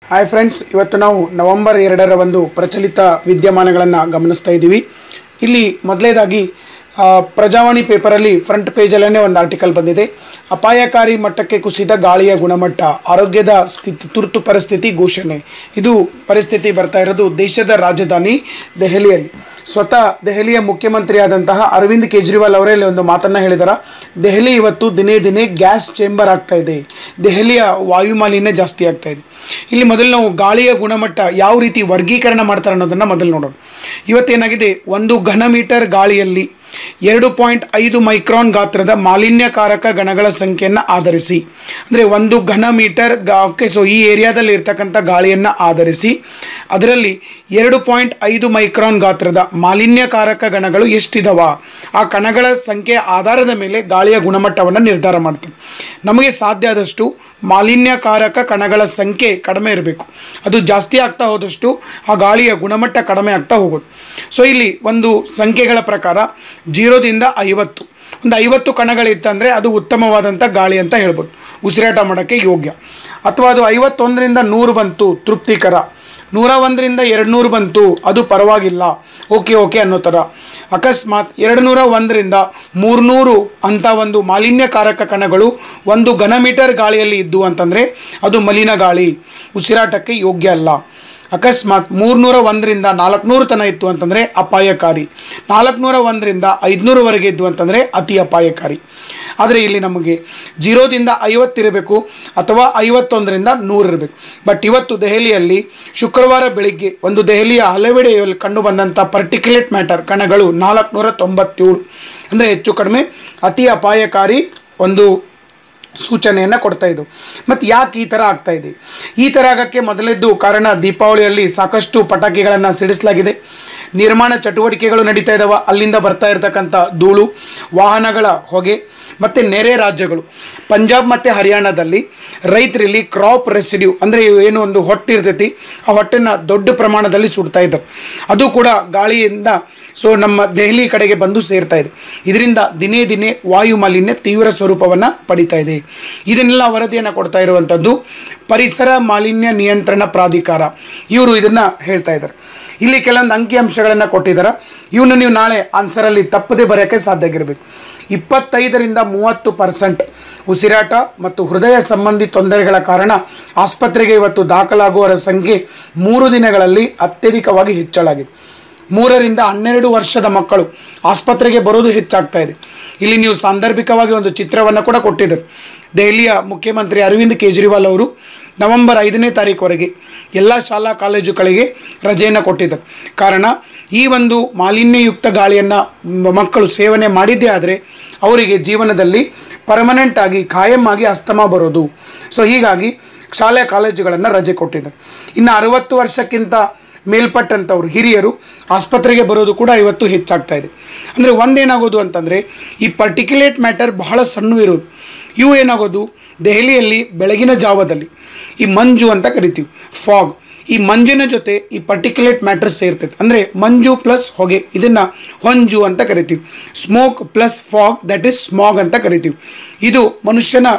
hi friends ಇವತ್ತು ನಾವು November ಎರಡರ ಒಂದು ಪ್ರಚಲಿತ ವಿದ್ಯಮಾನಗಳನ್ನು ಗಮನಿಸ್ತಾ ಇದ್ದೀವಿ ಇಲ್ಲಿ ಮೊದಲೇದಾಗಿ ಆ, ಪ್ರಜಾವಾಣಿ ಪೇಪರಲ್ಲಿ ಫ್ರಂಟ್ ಪೇಜಲ್ಲೇ ಒಂದು ಆರ್ಟಿಕಲ್ ಬಂದಿದೆ ಅಪಾಯಕಾರಿ ಮಟ್ಟಕ್ಕೆ ಕುಸಿದ ಗಾಳಿಯ ಗುಣಮಟ್ಟ ಆರೋಗ್ಯದ ಸ್ಥಿತಿ ತುರ್ತು ಪರಿಸ್ಥಿತಿ ಘೋಷಣೆ ಇದು ಪರಿಸ್ಥಿತಿ ಬರ್ತಾ ಇರೋದು ದೇಶದ ರಾಜಧಾನಿ ದೆಹಲಿಯಲ್ಲಿ ಸ್ವತಃ ದೆಹಲಿಯ ಮುಖ್ಯಮಂತ್ರಿಯಾದಂತಹ ಅರವಿಂದ್ ಕೇಜ್ರಿವಾಲ್ ಅವರೇ ಇಲ್ಲಿ ಒಂದು ಮಾತನ್ನು ಹೇಳಿದಾರ ದೆಹಲಿ ಇವತ್ತು ದಿನೇ ದಿನೇ ಗ್ಯಾಸ್ ಚೇಂಬರ್ ಆಗ್ತಾ ಇದೆ ದೆಹಲಿಯ ವಾಯು ಮಾಲಿನ್ಯ ಜಾಸ್ತಿ ಆಗ್ತಾ ಇದೆ ಇಲ್ಲಿ ಮೊದಲು ನಾವು ಗಾಳಿಯ ಗುಣಮಟ್ಟ ಯಾವ ರೀತಿ ವರ್ಗೀಕರಣ ಮಾಡ್ತಾರೆ ಅನ್ನೋದನ್ನು ಮೊದಲು ನೋಡೋಣ ಇವತ್ತೇನಾಗಿದೆ ಒಂದು ಘನ ಮೀಟರ್ ಗಾಳಿಯಲ್ಲಿ ಎರಡು ಪಾಯಿಂಟ್ ಐದು ಮೈಕ್ರಾನ್ ಗಾತ್ರದ ಮಾಲಿನ್ಯಕಾರಕ ಗಣಗಳ ಸಂಖ್ಯೆಯನ್ನು ಆಧರಿಸಿ ಅಂದರೆ ಒಂದು ಘನ ಮೀಟರ್ ಗಾ ಓಕೆ ಸೊ ಈ ಏರಿಯಾದಲ್ಲಿ ಇರ್ತಕ್ಕಂಥ ಗಾಳಿಯನ್ನು ಆಧರಿಸಿ ಅದರಲ್ಲಿ ಎರಡು ಪಾಯಿಂಟ್ ಐದು ಮೈಕ್ರಾನ್ ಗಾತ್ರದ ಮಾಲಿನ್ಯಕಾರಕ ಗಣಗಳು ಎಷ್ಟಿದಾವ ಆ ಕಣಗಳ ಸಂಖ್ಯೆ ಆಧಾರದ ಮೇಲೆ ಗಾಳಿಯ ಗುಣಮಟ್ಟವನ್ನು ನಿರ್ಧಾರ ಮಾಡ್ತಾರೆ ನಮಗೆ ಸಾಧ್ಯ ಆದಷ್ಟು ಮಾಲಿನ್ಯಕಾರಕ ಕಣಗಳ ಸಂಖ್ಯೆ ಕಡಿಮೆ ಇರಬೇಕು ಅದು ಜಾಸ್ತಿ ಆಗ್ತಾ ಹೋದಷ್ಟು ಆ ಗಾಳಿಯ ಗುಣಮಟ್ಟ ಕಡಿಮೆ ಆಗ್ತಾ ಹೋಗೋದು ಸೊ ಇಲ್ಲಿ ಒಂದು ಸಂಖ್ಯೆಗಳ ಪ್ರಕಾರ ಜೀರೋದಿಂದ ಐವತ್ತು ಒಂದು ಐವತ್ತು ಕಣಗಳಿತ್ತಂದರೆ ಅದು ಉತ್ತಮವಾದಂಥ ಗಾಳಿ ಅಂತ ಹೇಳ್ಬೋದು ಉಸಿರಾಟ ಮಾಡೋಕ್ಕೆ ಯೋಗ್ಯ ಅಥವಾ ಅದು ಐವತ್ತೊಂದರಿಂದ ನೂರು ಬಂತು ತೃಪ್ತಿಕರ ನೂರ ಒಂದರಿಂದ ಎರಡು ನೂರು ಬಂತು ಅದು ಪರವಾಗಿಲ್ಲ ಓಕೆ ಓಕೆ ಅನ್ನೋ ಥರ ಅಕಸ್ಮಾತ್ ಎರಡು ನೂರ ಒಂದರಿಂದ ಮೂರ್ನೂರು ಅಂತ ಒಂದು ಮಾಲಿನ್ಯಕಾರಕ ಕಣಗಳು ಒಂದು ಘನ ಮೀಟರ್ ಗಾಳಿಯಲ್ಲಿ ಇದ್ದು ಅಂತಂದರೆ ಅದು ಮಲಿನ ಗಾಳಿ ಉಸಿರಾಟಕ್ಕೆ ಯೋಗ್ಯ ಅಲ್ಲ ಅಕಸ್ಮಾತ್ ಮೂರ್ನೂರ ಒಂದರಿಂದ ನಾಲ್ಕುನೂರು ತನ ಇತ್ತು ಅಂತಂದರೆ ಅಪಾಯಕಾರಿ ನಾಲ್ಕುನೂರ ಒಂದರಿಂದ ಐದುನೂರವರೆಗೆ ಇದ್ದು ಅಂತಂದರೆ ಅತಿ ಅಪಾಯಕಾರಿ ಆದರೆ ಇಲ್ಲಿ ನಮಗೆ ಜೀರೋದಿಂದ ಐವತ್ತಿರಬೇಕು ಅಥವಾ ಐವತ್ತೊಂದರಿಂದ ನೂರು ಇರಬೇಕು ಬಟ್ ಇವತ್ತು ದೆಹಲಿಯಲ್ಲಿ ಶುಕ್ರವಾರ ಬೆಳಿಗ್ಗೆ ಒಂದು ದೆಹಲಿಯ ಹಲವೆಡೆಯಲ್ಲಿ ಕಂಡು ಬಂದಂಥ ಪರ್ಟಿಕ್ಯುಲೇಟ್ ಮ್ಯಾಟರ್ ಕಣಗಳು ನಾಲ್ಕುನೂರ ತೊಂಬತ್ತೇಳು ಅಂದರೆ ಹೆಚ್ಚು ಕಡಿಮೆ ಅತಿ ಅಪಾಯಕಾರಿ ಒಂದು ಸೂಚನೆಯನ್ನು ಕೊಡ್ತಾ ಇದ್ದು ಮತ್ತು ಯಾಕೆ ಈ ಥರ ಆಗ್ತಾ ಇದೆ ಈ ಥರ ಆಗೋಕ್ಕೆ ಮೊದಲಿದ್ದು ಕಾರಣ ದೀಪಾವಳಿಯಲ್ಲಿ ಸಾಕಷ್ಟು ಪಟಾಕಿಗಳನ್ನು ಸಿಡಿಸಲಾಗಿದೆ ನಿರ್ಮಾಣ ಚಟುವಟಿಕೆಗಳು ನಡೀತಾ ಇದ್ದಾವೆ ಅಲ್ಲಿಂದ ಬರ್ತಾ ಇರತಕ್ಕಂಥ ಧೂಳು ವಾಹನಗಳ ಹೊಗೆ ಮತ್ತು ನೆರೆ ರಾಜ್ಯಗಳು ಪಂಜಾಬ್ ಮತ್ತು ಹರಿಯಾಣದಲ್ಲಿ ರೈತರಲ್ಲಿ ಕ್ರಾಪ್ ರೆಸಿಡ್ಯೂ ಅಂದರೆ ಏನು ಒಂದು ಹೊಟ್ಟು ಇರ್ತೈತಿ ಆ ಹೊಟ್ಟನ್ನು ದೊಡ್ಡ ಪ್ರಮಾಣದಲ್ಲಿ ಸುಡ್ತಾ ಇದ್ದಾರೆ ಅದು ಕೂಡ ಗಾಳಿಯಿಂದ ಸೊ ನಮ್ಮ ದೆಹಲಿ ಕಡೆಗೆ ಬಂದು ಸೇರ್ತಾ ಇದೆ ಇದರಿಂದ ದಿನೇ ದಿನೇ ವಾಯು ಮಾಲಿನ್ಯ ತೀವ್ರ ಸ್ವರೂಪವನ್ನು ಪಡಿತಾ ಇದೆ ಇದನ್ನೆಲ್ಲ ವರದಿಯನ್ನು ಕೊಡ್ತಾ ಇರುವಂಥದ್ದು ಪರಿಸರ ಮಾಲಿನ್ಯ ನಿಯಂತ್ರಣ ಪ್ರಾಧಿಕಾರ ಇವರು ಇದನ್ನು ಹೇಳ್ತಾ ಇದ್ದಾರೆ ಇಲ್ಲಿ ಕೆಲವೊಂದು ಅಂಕಿಅಂಶಗಳನ್ನು ಕೊಟ್ಟಿದ್ದಾರೆ ಇವನ್ನ ನೀವು ನಾಳೆ ಆನ್ಸರಲ್ಲಿ ತಪ್ಪದೆ ಬರೆಯೋಕ್ಕೆ ಸಾಧ್ಯ ಆಗಿರಬೇಕು ಇಪ್ಪತ್ತೈದರಿಂದ ಮೂವತ್ತು ಪರ್ಸೆಂಟ್ ಉಸಿರಾಟ ಮತ್ತು ಹೃದಯ ಸಂಬಂಧಿ ತೊಂದರೆಗಳ ಕಾರಣ ಆಸ್ಪತ್ರೆಗೆ ಇವತ್ತು ದಾಖಲಾಗುವವರ ಸಂಖ್ಯೆ ಮೂರು ದಿನಗಳಲ್ಲಿ ಅತ್ಯಧಿಕವಾಗಿ ಹೆಚ್ಚಳಾಗಿದೆ ಮೂರರಿಂದ ಹನ್ನೆರಡು ವರ್ಷದ ಮಕ್ಕಳು ಆಸ್ಪತ್ರೆಗೆ ಬರೋದು ಹೆಚ್ಚಾಗ್ತಾ ಇದೆ ಇಲ್ಲಿ ನೀವು ಸಾಂದರ್ಭಿಕವಾಗಿ ಒಂದು ಚಿತ್ರವನ್ನು ಕೂಡ ಕೊಟ್ಟಿದ್ದಾರೆ ದೆಹಲಿಯ ಮುಖ್ಯಮಂತ್ರಿ ಅರವಿಂದ್ ಕೇಜ್ರಿವಾಲ್ ಅವರು ನವೆಂಬರ್ ಐದನೇ ತಾರೀಕುವರೆಗೆ ಎಲ್ಲ ಶಾಲಾ ಕಾಲೇಜುಗಳಿಗೆ ರಜೆಯನ್ನು ಕೊಟ್ಟಿದ್ದಾರೆ ಕಾರಣ ಈ ಒಂದು ಮಾಲಿನ್ಯಯುಕ್ತ ಗಾಳಿಯನ್ನು ಮಕ್ಕಳು ಸೇವನೆ ಮಾಡಿದ್ದೇ ಆದರೆ ಅವರಿಗೆ ಜೀವನದಲ್ಲಿ ಪರ್ಮನೆಂಟ್ ಆಗಿ ಖಾಯಂ ಆಗಿ ಅಸ್ತಮ ಬರೋದು ಸೊ ಹೀಗಾಗಿ ಶಾಲೆ ಕಾಲೇಜುಗಳನ್ನು ರಜೆ ಕೊಟ್ಟಿದ್ದಾರೆ ಇನ್ನು ಅರುವತ್ತು ವರ್ಷಕ್ಕಿಂತ ಮೇಲ್ಪಟ್ಟಂಥವ್ರು ಹಿರಿಯರು ಆಸ್ಪತ್ರೆಗೆ ಬರೋದು ಕೂಡ ಇವತ್ತು ಹೆಚ್ಚಾಗ್ತಾ ಇದೆ ಅಂದರೆ ಒಂದೇನಾಗೋದು ಅಂತಂದರೆ ಈ ಪರ್ಟಿಕ್ಯುಲೇಟ್ ಮ್ಯಾಟರ್ ಬಹಳ ಸಣ್ಣ ಇರೋದು ಇವು ಏನಾಗೋದು ದೆಹಲಿಯಲ್ಲಿ ಬೆಳಗಿನ ಜಾವದಲ್ಲಿ ಈ ಮಂಜು ಅಂತ ಕರಿತೀವಿ ಫಾಗ್ ಈ ಮಂಜಿನ ಜೊತೆ ಈ ಪರ್ಟಿಕ್ಯುಲೇಟ್ ಮ್ಯಾಟರ್ ಸೇರ್ತೈತೆ ಅಂದರೆ ಮಂಜು ಪ್ಲಸ್ ಹೊಗೆ ಇದನ್ನು ಹೊಂಜು ಅಂತ ಕರಿತೀವಿ smoke plus fog that is smog ಅಂತ ಕರಿತೀವಿ ಇದು ಮನುಷ್ಯನ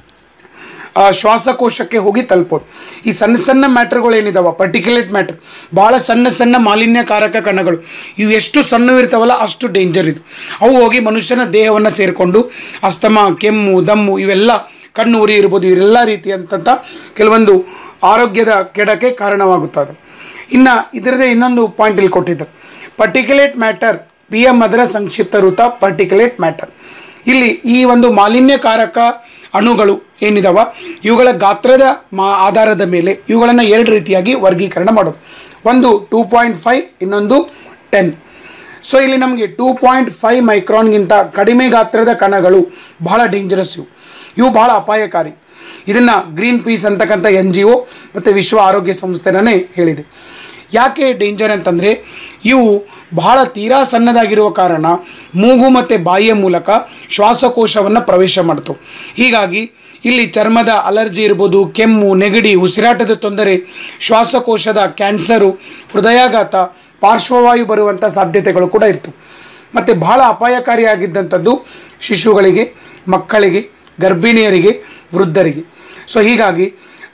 ಆ, ಶ್ವಾಸಕೋಶಕ್ಕೆ ಹೋಗಿ ತಲುಪೋದು ಈ ಸಣ್ಣ ಸಣ್ಣ ಮ್ಯಾಟ್ರ್ಗಳು ಏನಿದಾವ ಪರ್ಟಿಕ್ಯುಲೇಟ್ ಮ್ಯಾಟ್ರ್ ಭಾಳ ಸಣ್ಣ ಸಣ್ಣ ಮಾಲಿನ್ಯಕಾರಕ ಕಣಗಳು ಇವು ಎಷ್ಟು ಸಣ್ಣವಿರ್ತಾವಲ್ಲ ಅಷ್ಟು ಡೇಂಜರ್ ಇದು ಅವು ಹೋಗಿ ಮನುಷ್ಯನ ದೇಹವನ್ನು ಸೇರಿಕೊಂಡು ಅಸ್ತಮ ಕೆಮ್ಮು ದಮ್ಮು ಇವೆಲ್ಲ ಕಣ್ಣು ಉರಿ ಇರ್ಬೋದು ಇವೆಲ್ಲ ರೀತಿಯಂಥ ಕೆಲವೊಂದು ಆರೋಗ್ಯದ ಕೆಡಕ್ಕೆ ಕಾರಣವಾಗುತ್ತದೆ ಇನ್ನು ಇದರದೇ ಇನ್ನೊಂದು ಪಾಯಿಂಟ್ ಇಲ್ಲಿ ಕೊಟ್ಟಿದ್ದಾರೆ ಪರ್ಟಿಕ್ಯುಲೇಟ್ ಮ್ಯಾಟರ್ ಪಿ ಎಮ್ ಅದರ ಸಂಕ್ಷಿಪ್ತ ರೂಪ ಪರ್ಟಿಕ್ಯುಲೇಟ್ ಮ್ಯಾಟರ್ ಇಲ್ಲಿ ಈ ಒಂದು ಮಾಲಿನ್ಯಕಾರಕ ಅಣುಗಳು ಏನಿದಾವ ಇವುಗಳ ಗಾತ್ರದ ಮಾ ಆಧಾರದ ಮೇಲೆ ಇವುಗಳನ್ನು ಎರಡು ರೀತಿಯಾಗಿ ವರ್ಗೀಕರಣ ಮಾಡೋದು ಒಂದು ಟೂ ಪಾಯಿಂಟ್ ಫೈವ್ ಇನ್ನೊಂದು ಟೆನ್ ಸೊ ಇಲ್ಲಿ ನಮಗೆ ಟೂ ಪಾಯಿಂಟ್ ಫೈವ್ ಮೈಕ್ರಾನ್ಗಿಂತ ಕಡಿಮೆ ಗಾತ್ರದ ಕಣಗಳು ಬಹಳ ಡೇಂಜರಸ್ ಇವು ಇವು ಬಹಳ ಅಪಾಯಕಾರಿ ಇದನ್ನು ಗ್ರೀನ್ ಪೀಸ್ ಅಂತಕ್ಕಂಥ ಎನ್ ಜಿ ಒ ಮತ್ತು ವಿಶ್ವ ಆರೋಗ್ಯ ಸಂಸ್ಥೆನೇ ಹೇಳಿದೆ ಯಾಕೆ ಡೇಂಜರ್ ಅಂತಂದರೆ ಇವು ಬಹಳ ತೀರಾ ಸಣ್ಣದಾಗಿರುವ ಕಾರಣ ಮೂಗು ಮತ್ತು ಬಾಯಿಯ ಮೂಲಕ ಶ್ವಾಸಕೋಶವನ್ನು ಪ್ರವೇಶ ಮಾಡ್ತವೆ ಹೀಗಾಗಿ ಇಲ್ಲಿ ಚರ್ಮದ ಅಲರ್ಜಿ ಇರ್ಬೋದು ಕೆಮ್ಮು ನೆಗಡಿ ಉಸಿರಾಟದ ತೊಂದರೆ ಶ್ವಾಸಕೋಶದ ಕ್ಯಾನ್ಸರು ಹೃದಯಾಘಾತ ಪಾರ್ಶ್ವವಾಯು ಬರುವಂಥ ಸಾಧ್ಯತೆಗಳು ಕೂಡ ಇರ್ತವೆ ಮತ್ತು ಬಹಳ ಅಪಾಯಕಾರಿಯಾಗಿದ್ದಂಥದ್ದು ಶಿಶುಗಳಿಗೆ ಮಕ್ಕಳಿಗೆ ಗರ್ಭಿಣಿಯರಿಗೆ ವೃದ್ಧರಿಗೆ ಸೊ ಹೀಗಾಗಿ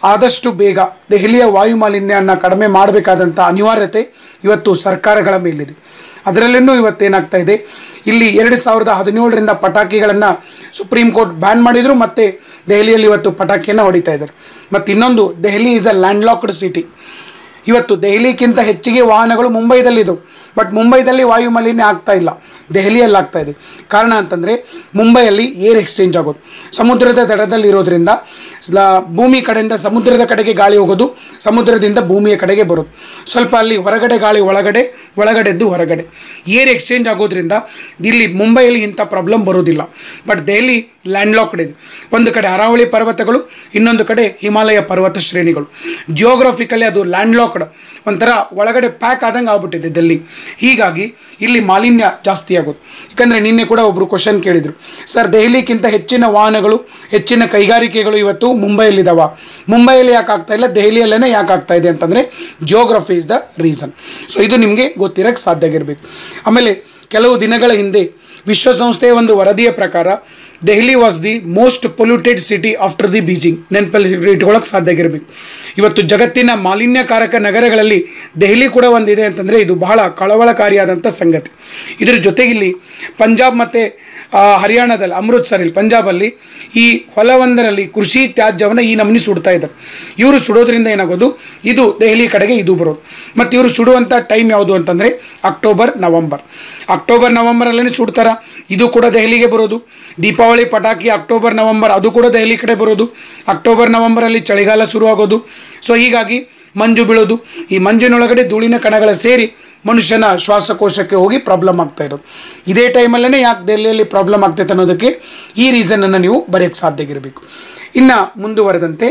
ಆದಷ್ಟು ಬೇಗ ದೆಹಲಿಯ ವಾಯು ಮಾಲಿನ್ಯವನ್ನು ಕಡಿಮೆ ಮಾಡಬೇಕಾದಂಥ ಅನಿವಾರ್ಯತೆ ಇವತ್ತು ಸರ್ಕಾರಗಳ ಮೇಲಿದೆ ಅದರಲ್ಲಿನೂ ಇವತ್ತೇನಾಗ್ತಾ ಇದೆ ಇಲ್ಲಿ ಎರಡು ಸಾವಿರದ ಹದಿನೇಳರಿಂದ ಪಟಾಕಿಗಳನ್ನು ಸುಪ್ರೀಂ ಕೋರ್ಟ್ ಬ್ಯಾನ್ ಮಾಡಿದರು ಮತ್ತು ದೆಹಲಿಯಲ್ಲಿ ಇವತ್ತು ಪಟಾಕಿಯನ್ನು ಹೊಡಿತಾ ಇದ್ದಾರೆ ಮತ್ತು ಇನ್ನೊಂದು Delhi is a landlocked city ಇವತ್ತು ದೆಹಲಿಗಿಂತ ಹೆಚ್ಚಿಗೆ ವಾಹನಗಳು ಮುಂಬೈದಲ್ಲಿದ್ದವು ಬಟ್ ಮುಂಬೈದಲ್ಲಿ ವಾಯು ಮಾಲಿನ್ಯ ಆಗ್ತಾ ಇಲ್ಲ ದೆಹಲಿಯಲ್ಲಿ ಆಗ್ತಾ ಇದೆ ಕಾರಣ ಅಂತಂದರೆ ಮುಂಬೈಯಲ್ಲಿ ಏರ್ ಎಕ್ಸ್ಚೇಂಜ್ ಆಗೋದು ಸಮುದ್ರದ ದಡದಲ್ಲಿ ಇರೋದ್ರಿಂದ ಲ- ಭೂಮಿ ಕಡೆಯಿಂದ ಸಮುದ್ರದ ಕಡೆಗೆ ಗಾಳಿ ಹೋಗೋದು ಸಮುದ್ರದಿಂದ ಭೂಮಿಯ ಕಡೆಗೆ ಬರೋದು ಸ್ವಲ್ಪ ಅಲ್ಲಿ ಹೊರಗಡೆ ಗಾಳಿ ಒಳಗಡೆ ಒಳಗಡೆದ್ದು ಹೊರಗಡೆ ಏರ್ ಎಕ್ಸ್ಚೇಂಜ್ ಆಗೋದ್ರಿಂದ ಇಲ್ಲಿ ಮುಂಬೈಯಲ್ಲಿ ಇಂಥ ಪ್ರಾಬ್ಲಮ್ ಬರೋದಿಲ್ಲ ಬಟ್ ದೆಹಲಿ ಲ್ಯಾಂಡ್ ಲಾಕ್ಡ್ ಇದೆ ಒಂದು ಕಡೆ ಅರಾವಳಿ ಪರ್ವತಗಳು ಇನ್ನೊಂದು ಕಡೆ ಹಿಮಾಲಯ ಪರ್ವತ ಶ್ರೇಣಿಗಳು ಜಿಯೋಗ್ರಫಿಕಲಿ ಅದು ಲ್ಯಾಂಡ್ ಲಾಕ್ಡ್ ಒಂಥರ ಒಳಗಡೆ ಪ್ಯಾಕ್ ಆದಂಗೆ ಆಗ್ಬಿಟ್ಟಿದೆ ಡೆಲ್ಲಿ ಹೀಗಾಗಿ ಇಲ್ಲಿ ಮಾಲಿನ್ಯ ಜಾಸ್ತಿ ಆಗೋದು ಯಾಕಂದರೆ ನಿನ್ನೆ ಕೂಡ ಒಬ್ಬರು ಕ್ವಶನ್ ಕೇಳಿದರು ಸರ್ ದೆಹಲಿಗಿಂತ ಹೆಚ್ಚಿನ ವಾಹನಗಳು ಹೆಚ್ಚಿನ ಕೈಗಾರಿಕೆಗಳು ಇವತ್ತು ಮುಂಬೈಯಲ್ಲಿದ್ದಾವ ಮುಂಬೈಯಲ್ಲಿ ಯಾಕೆ ಆಗ್ತಾ ಇಲ್ಲ ದೆಹಲಿಯಲ್ಲೇ ಯಾಕೆ ಆಗ್ತಾ ಇದೆ ಅಂತಂದರೆ geography is the reason so ಇದು ನಿಮಗೆ ಗೊತ್ತಿರೋಕ್ಕೆ ಸಾಧ್ಯ ಆಗಿರಬೇಕು ಆಮೇಲೆ ಕೆಲವು ದಿನಗಳ ಹಿಂದೆ ವಿಶ್ವಸಂಸ್ಥೆಯ ಒಂದು ವರದಿಯ ಪ್ರಕಾರ Delhi was the most polluted city after the Beijing ನೆನಪಲ್ಲಿ ಇಟ್ಕೊಳ್ಳೋಕೆ ಸಾಧ್ಯ ಆಗಿರಬೇಕು ಇವತ್ತು ಜಗತ್ತಿನ ಮಾಲಿನ್ಯಕಾರಕ ನಗರಗಳಲ್ಲಿ ದೆಹಲಿ ಕೂಡ ಒಂದಿದೆ ಅಂತಂದರೆ ಇದು ಬಹಳ ಕಳವಳಕಾರಿಯಾದಂಥ ಸಂಗತಿ ಇದರ ಜೊತೆಗಿಲ್ಲಿ ಪಂಜಾಬ್ ಮತ್ತು ಹರಿಯಾಣದಲ್ಲಿ ಅಮೃತ್ಸರಲ್ಲಿ ಪಂಜಾಬಲ್ಲಿ ಈ ಹೊಲವೊಂದರಲ್ಲಿ ಕೃಷಿ ತ್ಯಾಜ್ಯವನ್ನು ಈ ನಮೂನಿ ಸುಡ್ತಾ ಇದ್ದಾರೆ ಇವರು ಸುಡೋದ್ರಿಂದ ಏನಾಗೋದು ಇದು ದೆಹಲಿ ಕಡೆಗೆ ಇದು ಬರೋದು ಮತ್ತು ಇವರು ಸುಡುವಂಥ ಟೈಮ್ ಯಾವುದು ಅಂತಂದರೆ ಅಕ್ಟೋಬರ್ ನವಂಬರ್ ಅಕ್ಟೋಬರ್ ನವಂಬರಲ್ಲೇ ಸುಡ್ತಾರ ಇದು ಕೂಡ ದೆಹಲಿಗೆ ಬರೋದು ದೀಪಾವಳಿ ಪಟಾಕಿ ಅಕ್ಟೋಬರ್ ನವಂಬರ್ ಅದು ಕೂಡ ದೆಹಲಿ ಕಡೆ ಬರೋದು ಅಕ್ಟೋಬರ್ ನವಂಬರಲ್ಲಿ ಚಳಿಗಾಲ ಶುರುವಾಗೋದು ಸೊ ಹೀಗಾಗಿ ಮಂಜು ಬೀಳೋದು ಈ ಮಂಜಿನೊಳಗಡೆ ಧೂಳಿನ ಕಣಗಳ ಸೇರಿ ಮನುಷ್ಯನ ಶ್ವಾಸಕೋಶಕ್ಕೆ ಹೋಗಿ ಪ್ರಾಬ್ಲಮ್ ಆಗ್ತಾ ಇರೋದು ಇದೇ ಟೈಮಲ್ಲೇ ಯಾಕೆ ದೆಹಲಿಯಲ್ಲಿ ಪ್ರಾಬ್ಲಮ್ ಆಗ್ತೈತೆ ಅನ್ನೋದಕ್ಕೆ ಈ ರೀಸನನ್ನು ನೀವು ಬರೆಯೋಕ್ಕೆ ಸಾಧ್ಯ ಆಗಿರಬೇಕು ಇನ್ನು ಮುಂದುವರೆದಂತೆ